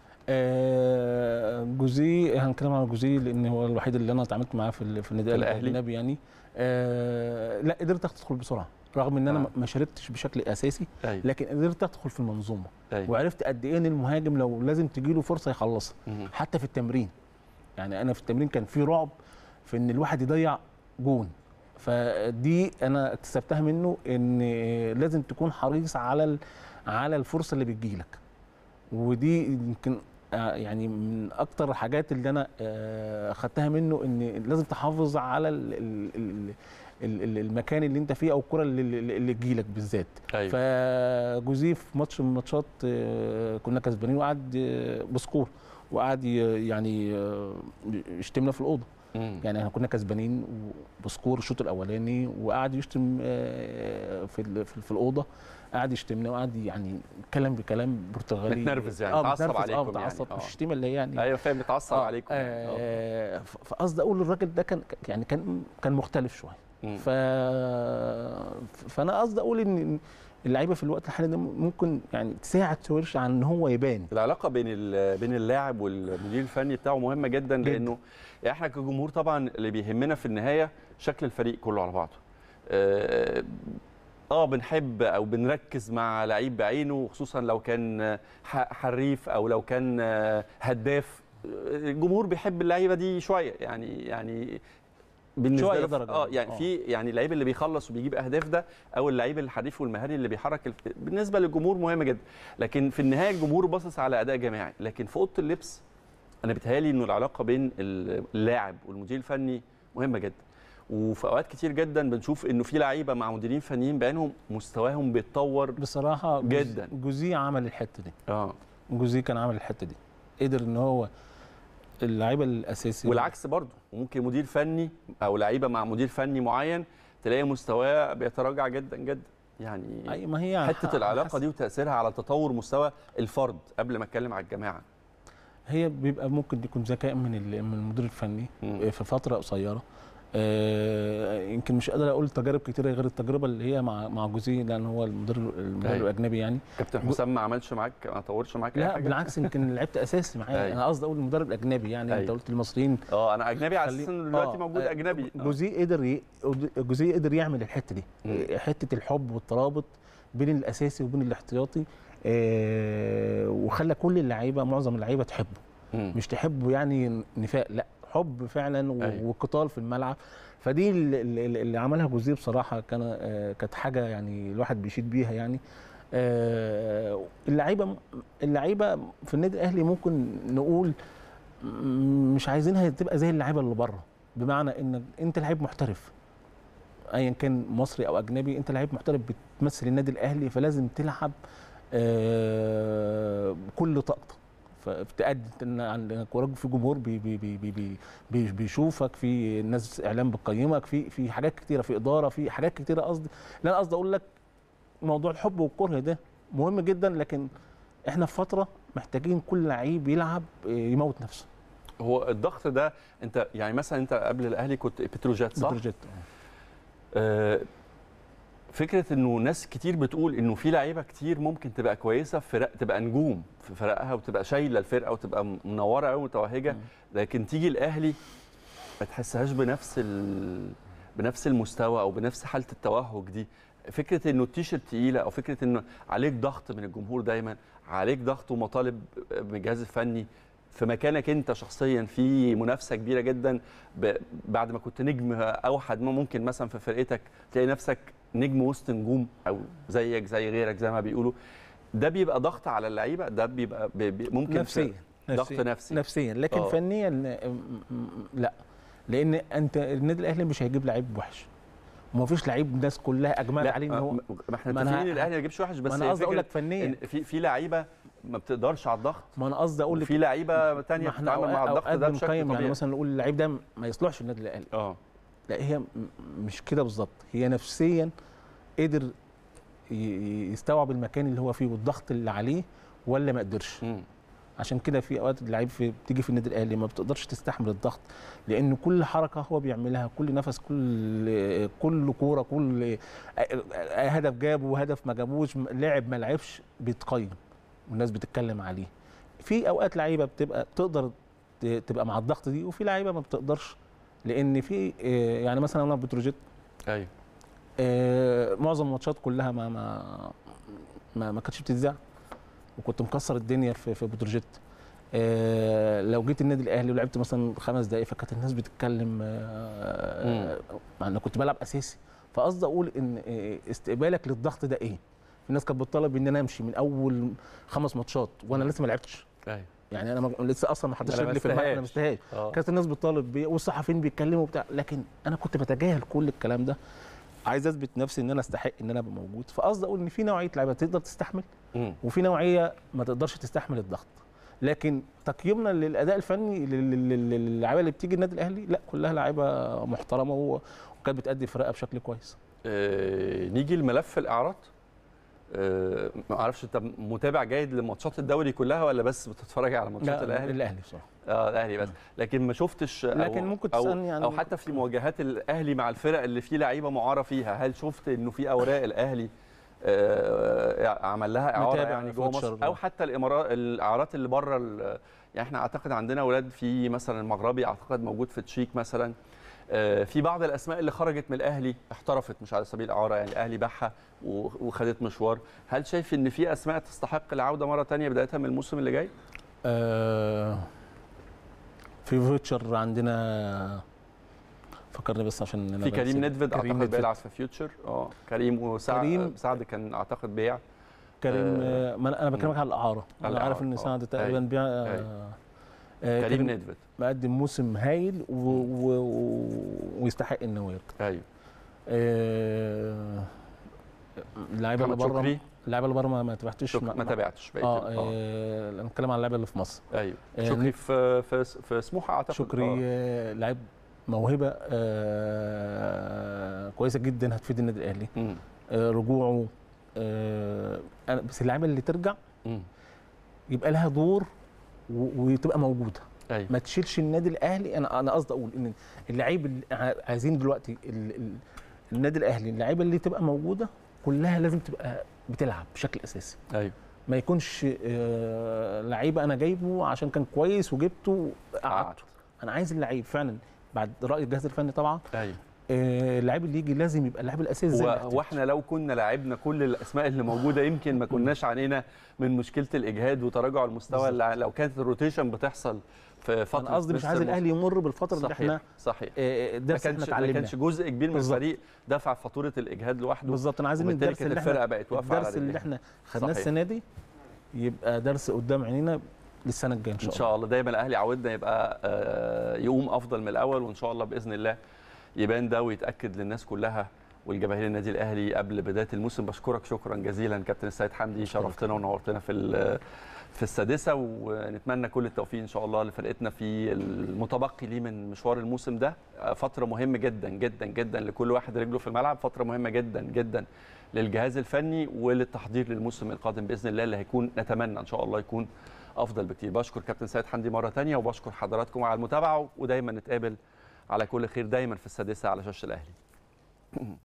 Speaker 3: آه، جوزيه هنتكلم على جوزيه لان هو الوحيد اللي انا اتعاملت معاه في ال- في النادي
Speaker 1: في الأهلي؟
Speaker 3: الاجنبي يعني آه، لا قدرت ادخل بسرعه رغم ان انا
Speaker 1: آه.
Speaker 3: ما- ما شاركتش بشكل اساسي
Speaker 1: ايوه
Speaker 3: لكن قدرت ادخل في المنظومه
Speaker 1: ايوه
Speaker 3: وعرفت قد ايه ان المهاجم لو لازم تجي له فرصه يخلصها
Speaker 1: مهم.
Speaker 3: حتى في التمرين يعني انا في التمرين كان في رعب في ان الواحد يضيع جون فدي انا اكتسبتها منه ان لازم تكون حريص على ال- على الفرصه اللي بتجيلك ودي يمكن آه، يعني من اكتر الحاجات اللي انا آه، خدتها منه ان لازم تحافظ على ال- ال- ال- ال- ال- المكان اللي انت فيه او الكره اللي, اللي اللي تجيلك بالذات
Speaker 1: ايوه
Speaker 3: فجوزيه في ماتش من الماتشات آه، كنا كسبانين وقعد آه، بسكور وقعد ي- يعني آه، يشتمنا في الاوضه
Speaker 1: مم.
Speaker 3: يعني احنا كنا كسبانين بسكور الشوط الاولاني وقعد يشتم آه، في ال- في في الاوضه قعد يشتمنا وقعد يعني يتكلم بكلام برتغالي
Speaker 1: متنرفز يعني،
Speaker 3: اه
Speaker 1: متعصب
Speaker 3: متنرفز اه
Speaker 1: عليكم
Speaker 3: متعصب
Speaker 1: يعني، آه.
Speaker 3: مش الشتيمه اللي هي يعني
Speaker 1: ايوه فاهم بيتعصب
Speaker 3: آه،
Speaker 1: عليكم يعني. آه.
Speaker 3: آه ف- فقصدي اقول الراجل ده كان يعني كان كان مختلف شويه
Speaker 1: مم.
Speaker 3: ف... فانا قصدي اقول ان اللعيبه في الوقت الحالي ده ممكن يعني تساعد سويرش عن ان هو يبان
Speaker 1: العلاقه بين ال- بين اللاعب والمدير الفني بتاعه مهمه جدا
Speaker 3: جداً.
Speaker 1: لانه احنا كجمهور طبعا اللي بيهمنا في النهايه شكل الفريق كله على بعضه اه آه، بنحب او بنركز مع لعيب بعينه خصوصا لو كان ح- حريف او لو كان آه، هداف آه، الجمهور بيحب اللعيبه دي شويه يعني يعني بالنسبه
Speaker 3: شوية
Speaker 1: له
Speaker 3: درجة.
Speaker 1: اه يعني
Speaker 3: آه.
Speaker 1: في يعني اللعيب اللي بيخلص وبيجيب اهداف ده او اللعيب الحريف والمهاري اللي بيحرك الف... بالنسبه للجمهور مهم جدا لكن في النهايه الجمهور باصص على اداء جماعي لكن في اوضه اللبس انا بيتهيألي انه العلاقه بين اللاعب والمدير الفني مهمه جدا وفي اوقات كتير جدا بنشوف انه في لعيبه مع مديرين فنيين بعينهم مستواهم بيتطور
Speaker 3: بصراحه جوز-
Speaker 1: جداً.
Speaker 3: جوزيه عمل الحته دي
Speaker 1: اه
Speaker 3: جوزيه كان عمل الحته دي قدر ان هو اللعيبه الاساسي
Speaker 1: والعكس برضه وممكن مدير فني او لعيبه مع مدير فني معين تلاقي مستواه بيتراجع جدا جدا يعني
Speaker 3: اي ما هي
Speaker 1: حته العلاقه
Speaker 3: حسب-
Speaker 1: دي وتاثيرها على تطور مستوى الفرد قبل ما اتكلم على الجماعه
Speaker 3: هي بيبقى ممكن يكون ذكاء من ال- من المدير الفني
Speaker 1: مم.
Speaker 3: في فتره قصيره آه، يمكن مش قادر اقول تجارب كتيره غير التجربه اللي هي مع مع جوزيه لان هو المدير المدرب
Speaker 1: أيوة.
Speaker 3: الاجنبي يعني
Speaker 1: كابتن حسام ما عملش معاك ما طورش معاك اي
Speaker 3: لا
Speaker 1: حاجه
Speaker 3: بالعكس يمكن لعبت اساسي معايا
Speaker 1: أيوة.
Speaker 3: انا قصدي اقول المدرب الاجنبي يعني انت
Speaker 1: أيوة.
Speaker 3: قلت المصريين
Speaker 1: اه انا اجنبي على
Speaker 3: خلي-
Speaker 1: اساس انه دلوقتي
Speaker 3: آه،
Speaker 1: موجود
Speaker 3: آه،
Speaker 1: اجنبي آه.
Speaker 3: جوزيه قدر ي... جوزيه قدر يعمل الحته دي
Speaker 1: مم.
Speaker 3: حته الحب والترابط بين الاساسي وبين الاحتياطي آه، وخلى كل اللعيبه معظم اللعيبه تحبه
Speaker 1: مم.
Speaker 3: مش تحبه يعني نفاق لا حب فعلا و-
Speaker 1: أيوة.
Speaker 3: وقتال في الملعب فدي اللي, اللي اللي عملها جوزيه بصراحه كان آه، كانت حاجه يعني الواحد بيشيد بيها يعني آه، اللعيبه اللعيبه في النادي الاهلي ممكن نقول م- مش عايزينها تبقى زي اللعيبه اللي بره بمعنى ان انت لعيب محترف ايا كان مصري او اجنبي انت لعيب محترف بتمثل النادي الاهلي فلازم تلعب آه، بكل طاقتك فبتأدي ان عندك وراك في جمهور بي بي بي بي بي بي بيشوفك في ناس اعلام بتقيمك في في حاجات كتيره في اداره في حاجات كتيره قصدي لا انا قصدي اقول لك موضوع الحب والكره ده مهم جدا لكن احنا في فتره محتاجين كل لعيب يلعب آه، يموت نفسه
Speaker 1: هو الضغط ده انت يعني مثلا انت قبل الاهلي كنت بتروجيت صح؟
Speaker 3: بتروجيت.
Speaker 1: آه، فكره انه ناس كتير بتقول انه في لعيبه كتير ممكن تبقى كويسه في فرق تبقى نجوم في فرقها وتبقى شايله الفرقه وتبقى منوره قوي ومتوهجه
Speaker 3: مم.
Speaker 1: لكن تيجي الاهلي ما تحسهاش بنفس ال... بنفس المستوى او بنفس حاله التوهج دي فكره انه التيشيرت تقيله او فكره انه عليك ضغط من الجمهور دايما عليك ضغط ومطالب من الجهاز الفني في مكانك انت شخصيا في منافسه كبيره جدا ب... بعد ما كنت نجم اوحد ما ممكن مثلا في فرقتك تلاقي نفسك نجم وسط نجوم او زيك زي غيرك زي ما بيقولوا ده بيبقى ضغط على اللعيبه ده بيبقى بي... بي... ممكن
Speaker 3: نفسيا
Speaker 1: ضغط
Speaker 3: نفسيا.
Speaker 1: نفسي
Speaker 3: نفسيا لكن
Speaker 1: آه.
Speaker 3: فنيا م- م- لا لان انت النادي الاهلي مش هيجيب لعيب وحش وما فيش لعيب الناس كلها اجمعت عليه ان هو
Speaker 1: ما ما احنا
Speaker 3: ما أنا
Speaker 1: متفقين
Speaker 3: ه-
Speaker 1: ان الاهلي ما يجيبش وحش بس
Speaker 3: ما انا
Speaker 1: هي
Speaker 3: قصدي اقول
Speaker 1: فكرة
Speaker 3: لك فنيا
Speaker 1: إن في في لعيبه ما بتقدرش على الضغط
Speaker 3: ما انا قصدي اقول لك
Speaker 1: وفي لعيبه تانية
Speaker 3: ما احنا
Speaker 1: بتتعامل مع
Speaker 3: أوقات-
Speaker 1: الضغط
Speaker 3: أوقات
Speaker 1: ده بشكل
Speaker 3: بنقيم يعني
Speaker 1: طبيعي
Speaker 3: مثلا نقول اللعيب ده ما يصلحش النادي الاهلي
Speaker 1: اه
Speaker 3: لا هي م- مش كده بالظبط هي نفسيا قدر ي- ي- يستوعب المكان اللي هو فيه والضغط اللي عليه ولا ما قدرش
Speaker 1: مم.
Speaker 3: عشان كده في اوقات اللعيب في بتيجي في النادي الاهلي ما بتقدرش تستحمل الضغط لان كل حركه هو بيعملها كل نفس كل كل كوره كل هدف جابه وهدف ما جابوش لعب ما لعبش بيتقيم والناس بتتكلم عليه في اوقات لعيبه بتبقى تقدر ت- تبقى مع الضغط دي وفي لعيبه ما بتقدرش لان في آه، يعني مثلا انا في بتروجيت
Speaker 1: ايوه
Speaker 3: آه، معظم الماتشات كلها ما ما ما, ما كانتش بتتذاع وكنت مكسر الدنيا في في بتروجيت آه، لو جيت النادي الاهلي ولعبت مثلا خمس دقائق فكانت الناس بتتكلم آه، مع ان كنت بلعب اساسي فقصدي اقول ان آه، استقبالك للضغط ده ايه؟ في ناس كانت بتطالب ان انا امشي من اول خمس ماتشات وانا لسه ما لعبتش
Speaker 1: ايوه
Speaker 3: يعني انا ما- لسه اصلا ما حطيتش
Speaker 1: أنا ما
Speaker 3: رجلي في الملعب انا ما
Speaker 1: استاهاش.
Speaker 3: استاهاش
Speaker 1: اه
Speaker 3: كانت الناس بتطالب بيه والصحفيين بيتكلموا بتاع لكن انا كنت بتجاهل كل الكلام ده عايز اثبت نفسي ان انا استحق ان انا ابقى موجود فقصدي اقول ان في نوعيه لعيبه تقدر تستحمل
Speaker 1: مم.
Speaker 3: وفي نوعيه ما تقدرش تستحمل الضغط لكن تقييمنا للاداء الفني لل- لل- للعيبه اللي بتيجي النادي الاهلي لا كلها لعيبه محترمه و- وكانت بتأدي فرقه بشكل كويس
Speaker 1: آه، نيجي لملف الاعارات آه، ما اعرفش انت متابع جيد لماتشات الدوري كلها ولا بس بتتفرج على ماتشات
Speaker 3: لا
Speaker 1: الاهلي
Speaker 3: الاهلي بصراحه
Speaker 1: اه الاهلي بس لكن ما شفتش أو
Speaker 3: لكن ممكن
Speaker 1: أو
Speaker 3: تسألني يعني-
Speaker 1: او حتى في مواجهات الاهلي مع الفرق اللي فيه لعيبه معاره فيها هل شفت انه في اوراق الاهلي آه، عمل لها اعاره
Speaker 3: متابع
Speaker 1: يعني جوه
Speaker 3: فوتشر.
Speaker 1: مصر او حتى الامارات الاعارات اللي بره ال- يعني احنا اعتقد عندنا اولاد في مثلا المغربي اعتقد موجود في تشيك مثلا آه، في بعض الاسماء اللي خرجت من الاهلي احترفت مش على سبيل الاعاره يعني الاهلي باعها و- وخدت مشوار هل شايف ان في اسماء تستحق العوده مره ثانيه بدايه من الموسم اللي جاي
Speaker 3: آه في فيوتشر عندنا فكرني بس عشان أنا
Speaker 1: في كريم
Speaker 3: بنسى.
Speaker 1: ندفد
Speaker 3: كريم
Speaker 1: اعتقد
Speaker 3: ندفد.
Speaker 1: بيلعب في فيوتشر اه كريم وسعد
Speaker 3: كريم-
Speaker 1: سعد كان اعتقد بيع
Speaker 3: كريم
Speaker 1: آه،
Speaker 3: آه ما أنا- انا بكلمك على الاعاره انا
Speaker 1: الإعارة،
Speaker 3: عارف ان
Speaker 1: آه.
Speaker 3: سعد تقريبا
Speaker 1: أيوة.
Speaker 3: بيع
Speaker 1: أيوة.
Speaker 3: آه آه
Speaker 1: كريم
Speaker 3: كريم
Speaker 1: ندفد
Speaker 3: مقدم موسم هايل و... و... و... ويستحق انه يرجع
Speaker 1: ايوه
Speaker 3: آه، اللعيبه اللي
Speaker 1: محمد
Speaker 3: بره
Speaker 1: شكري
Speaker 3: اللعيبه اللي بره ما, ما تبعتش
Speaker 1: شك- ما تابعتش بقيت
Speaker 3: اه,
Speaker 1: اه
Speaker 3: آه انا بتكلم على اللعيبه اللي في مصر
Speaker 1: ايوه
Speaker 3: آه،
Speaker 1: شكري
Speaker 3: نت-
Speaker 1: في في في سموحه اعتقد
Speaker 3: شكري
Speaker 1: آه.
Speaker 3: آه لعيب موهبه آه كويسه جدا هتفيد النادي الاهلي
Speaker 1: مم.
Speaker 3: آه رجوعه آه أنا بس اللعيبه اللي ترجع
Speaker 1: مم.
Speaker 3: يبقى لها دور و- وتبقى موجوده
Speaker 1: ايوه
Speaker 3: ما تشيلش النادي الاهلي انا انا قصدي اقول ان اللعيب اللي ع- عايزين دلوقتي ال- ال- النادي الاهلي اللعيبه اللي تبقى موجوده كلها لازم تبقى بتلعب بشكل اساسي
Speaker 1: ايوه
Speaker 3: ما يكونش آه، لعيبه انا جايبه عشان كان كويس وجبته قعدته انا عايز اللعيب فعلا بعد راي الجهاز الفني طبعا
Speaker 1: ايوه
Speaker 3: آه، اللعيب اللي يجي لازم يبقى اللعيب الاساسي زي ما
Speaker 1: و-
Speaker 3: احتاج.
Speaker 1: واحنا لو كنا لعبنا كل الاسماء اللي موجوده يمكن ما كناش عانينا من مشكله الاجهاد وتراجع المستوى اللي لو كانت الروتيشن بتحصل في فتره
Speaker 3: انا قصدي مش
Speaker 1: مستر
Speaker 3: عايز
Speaker 1: موسى.
Speaker 3: الاهلي يمر بالفتره اللي
Speaker 1: صحيح
Speaker 3: احنا
Speaker 1: صحيح
Speaker 3: آه،
Speaker 1: ما
Speaker 3: درس احنا
Speaker 1: كانش ما
Speaker 3: اتعلمناه
Speaker 1: كانش جزء كبير من
Speaker 3: بالظبط.
Speaker 1: الفريق دفع فاتوره الاجهاد لوحده
Speaker 3: بالظبط انا عايز ان
Speaker 1: وبالتالي
Speaker 3: الدرس
Speaker 1: كانت
Speaker 3: اللي
Speaker 1: الفرقه
Speaker 3: احنا
Speaker 1: بقت واقفه على
Speaker 3: الدرس اللي
Speaker 1: رجليها.
Speaker 3: احنا خدناه
Speaker 1: صحيح.
Speaker 3: السنه دي يبقى درس قدام عينينا للسنه الجايه ان
Speaker 1: ان
Speaker 3: شاء الله
Speaker 1: شاء الله دايما الاهلي عودنا يبقى آه، يقوم افضل من الاول وان شاء الله باذن الله يبان ده ويتاكد للناس كلها والجماهير النادي الاهلي قبل بدايه الموسم بشكرك شكرا جزيلا كابتن السيد حمدي شرفتنا ونورتنا في ال- في السادسه ونتمنى كل التوفيق ان شاء الله لفرقتنا في المتبقي ليه من مشوار الموسم ده آه، فتره مهمه جدا جدا جدا لكل واحد رجله في الملعب فتره مهمه جدا جدا للجهاز الفني وللتحضير للموسم القادم باذن الله اللي هيكون نتمنى ان شاء الله يكون افضل بكتير بشكر كابتن سيد حمدي مره تانية وبشكر حضراتكم على المتابعه ودايما نتقابل على كل خير دايما في السادسه على شاشه الاهلي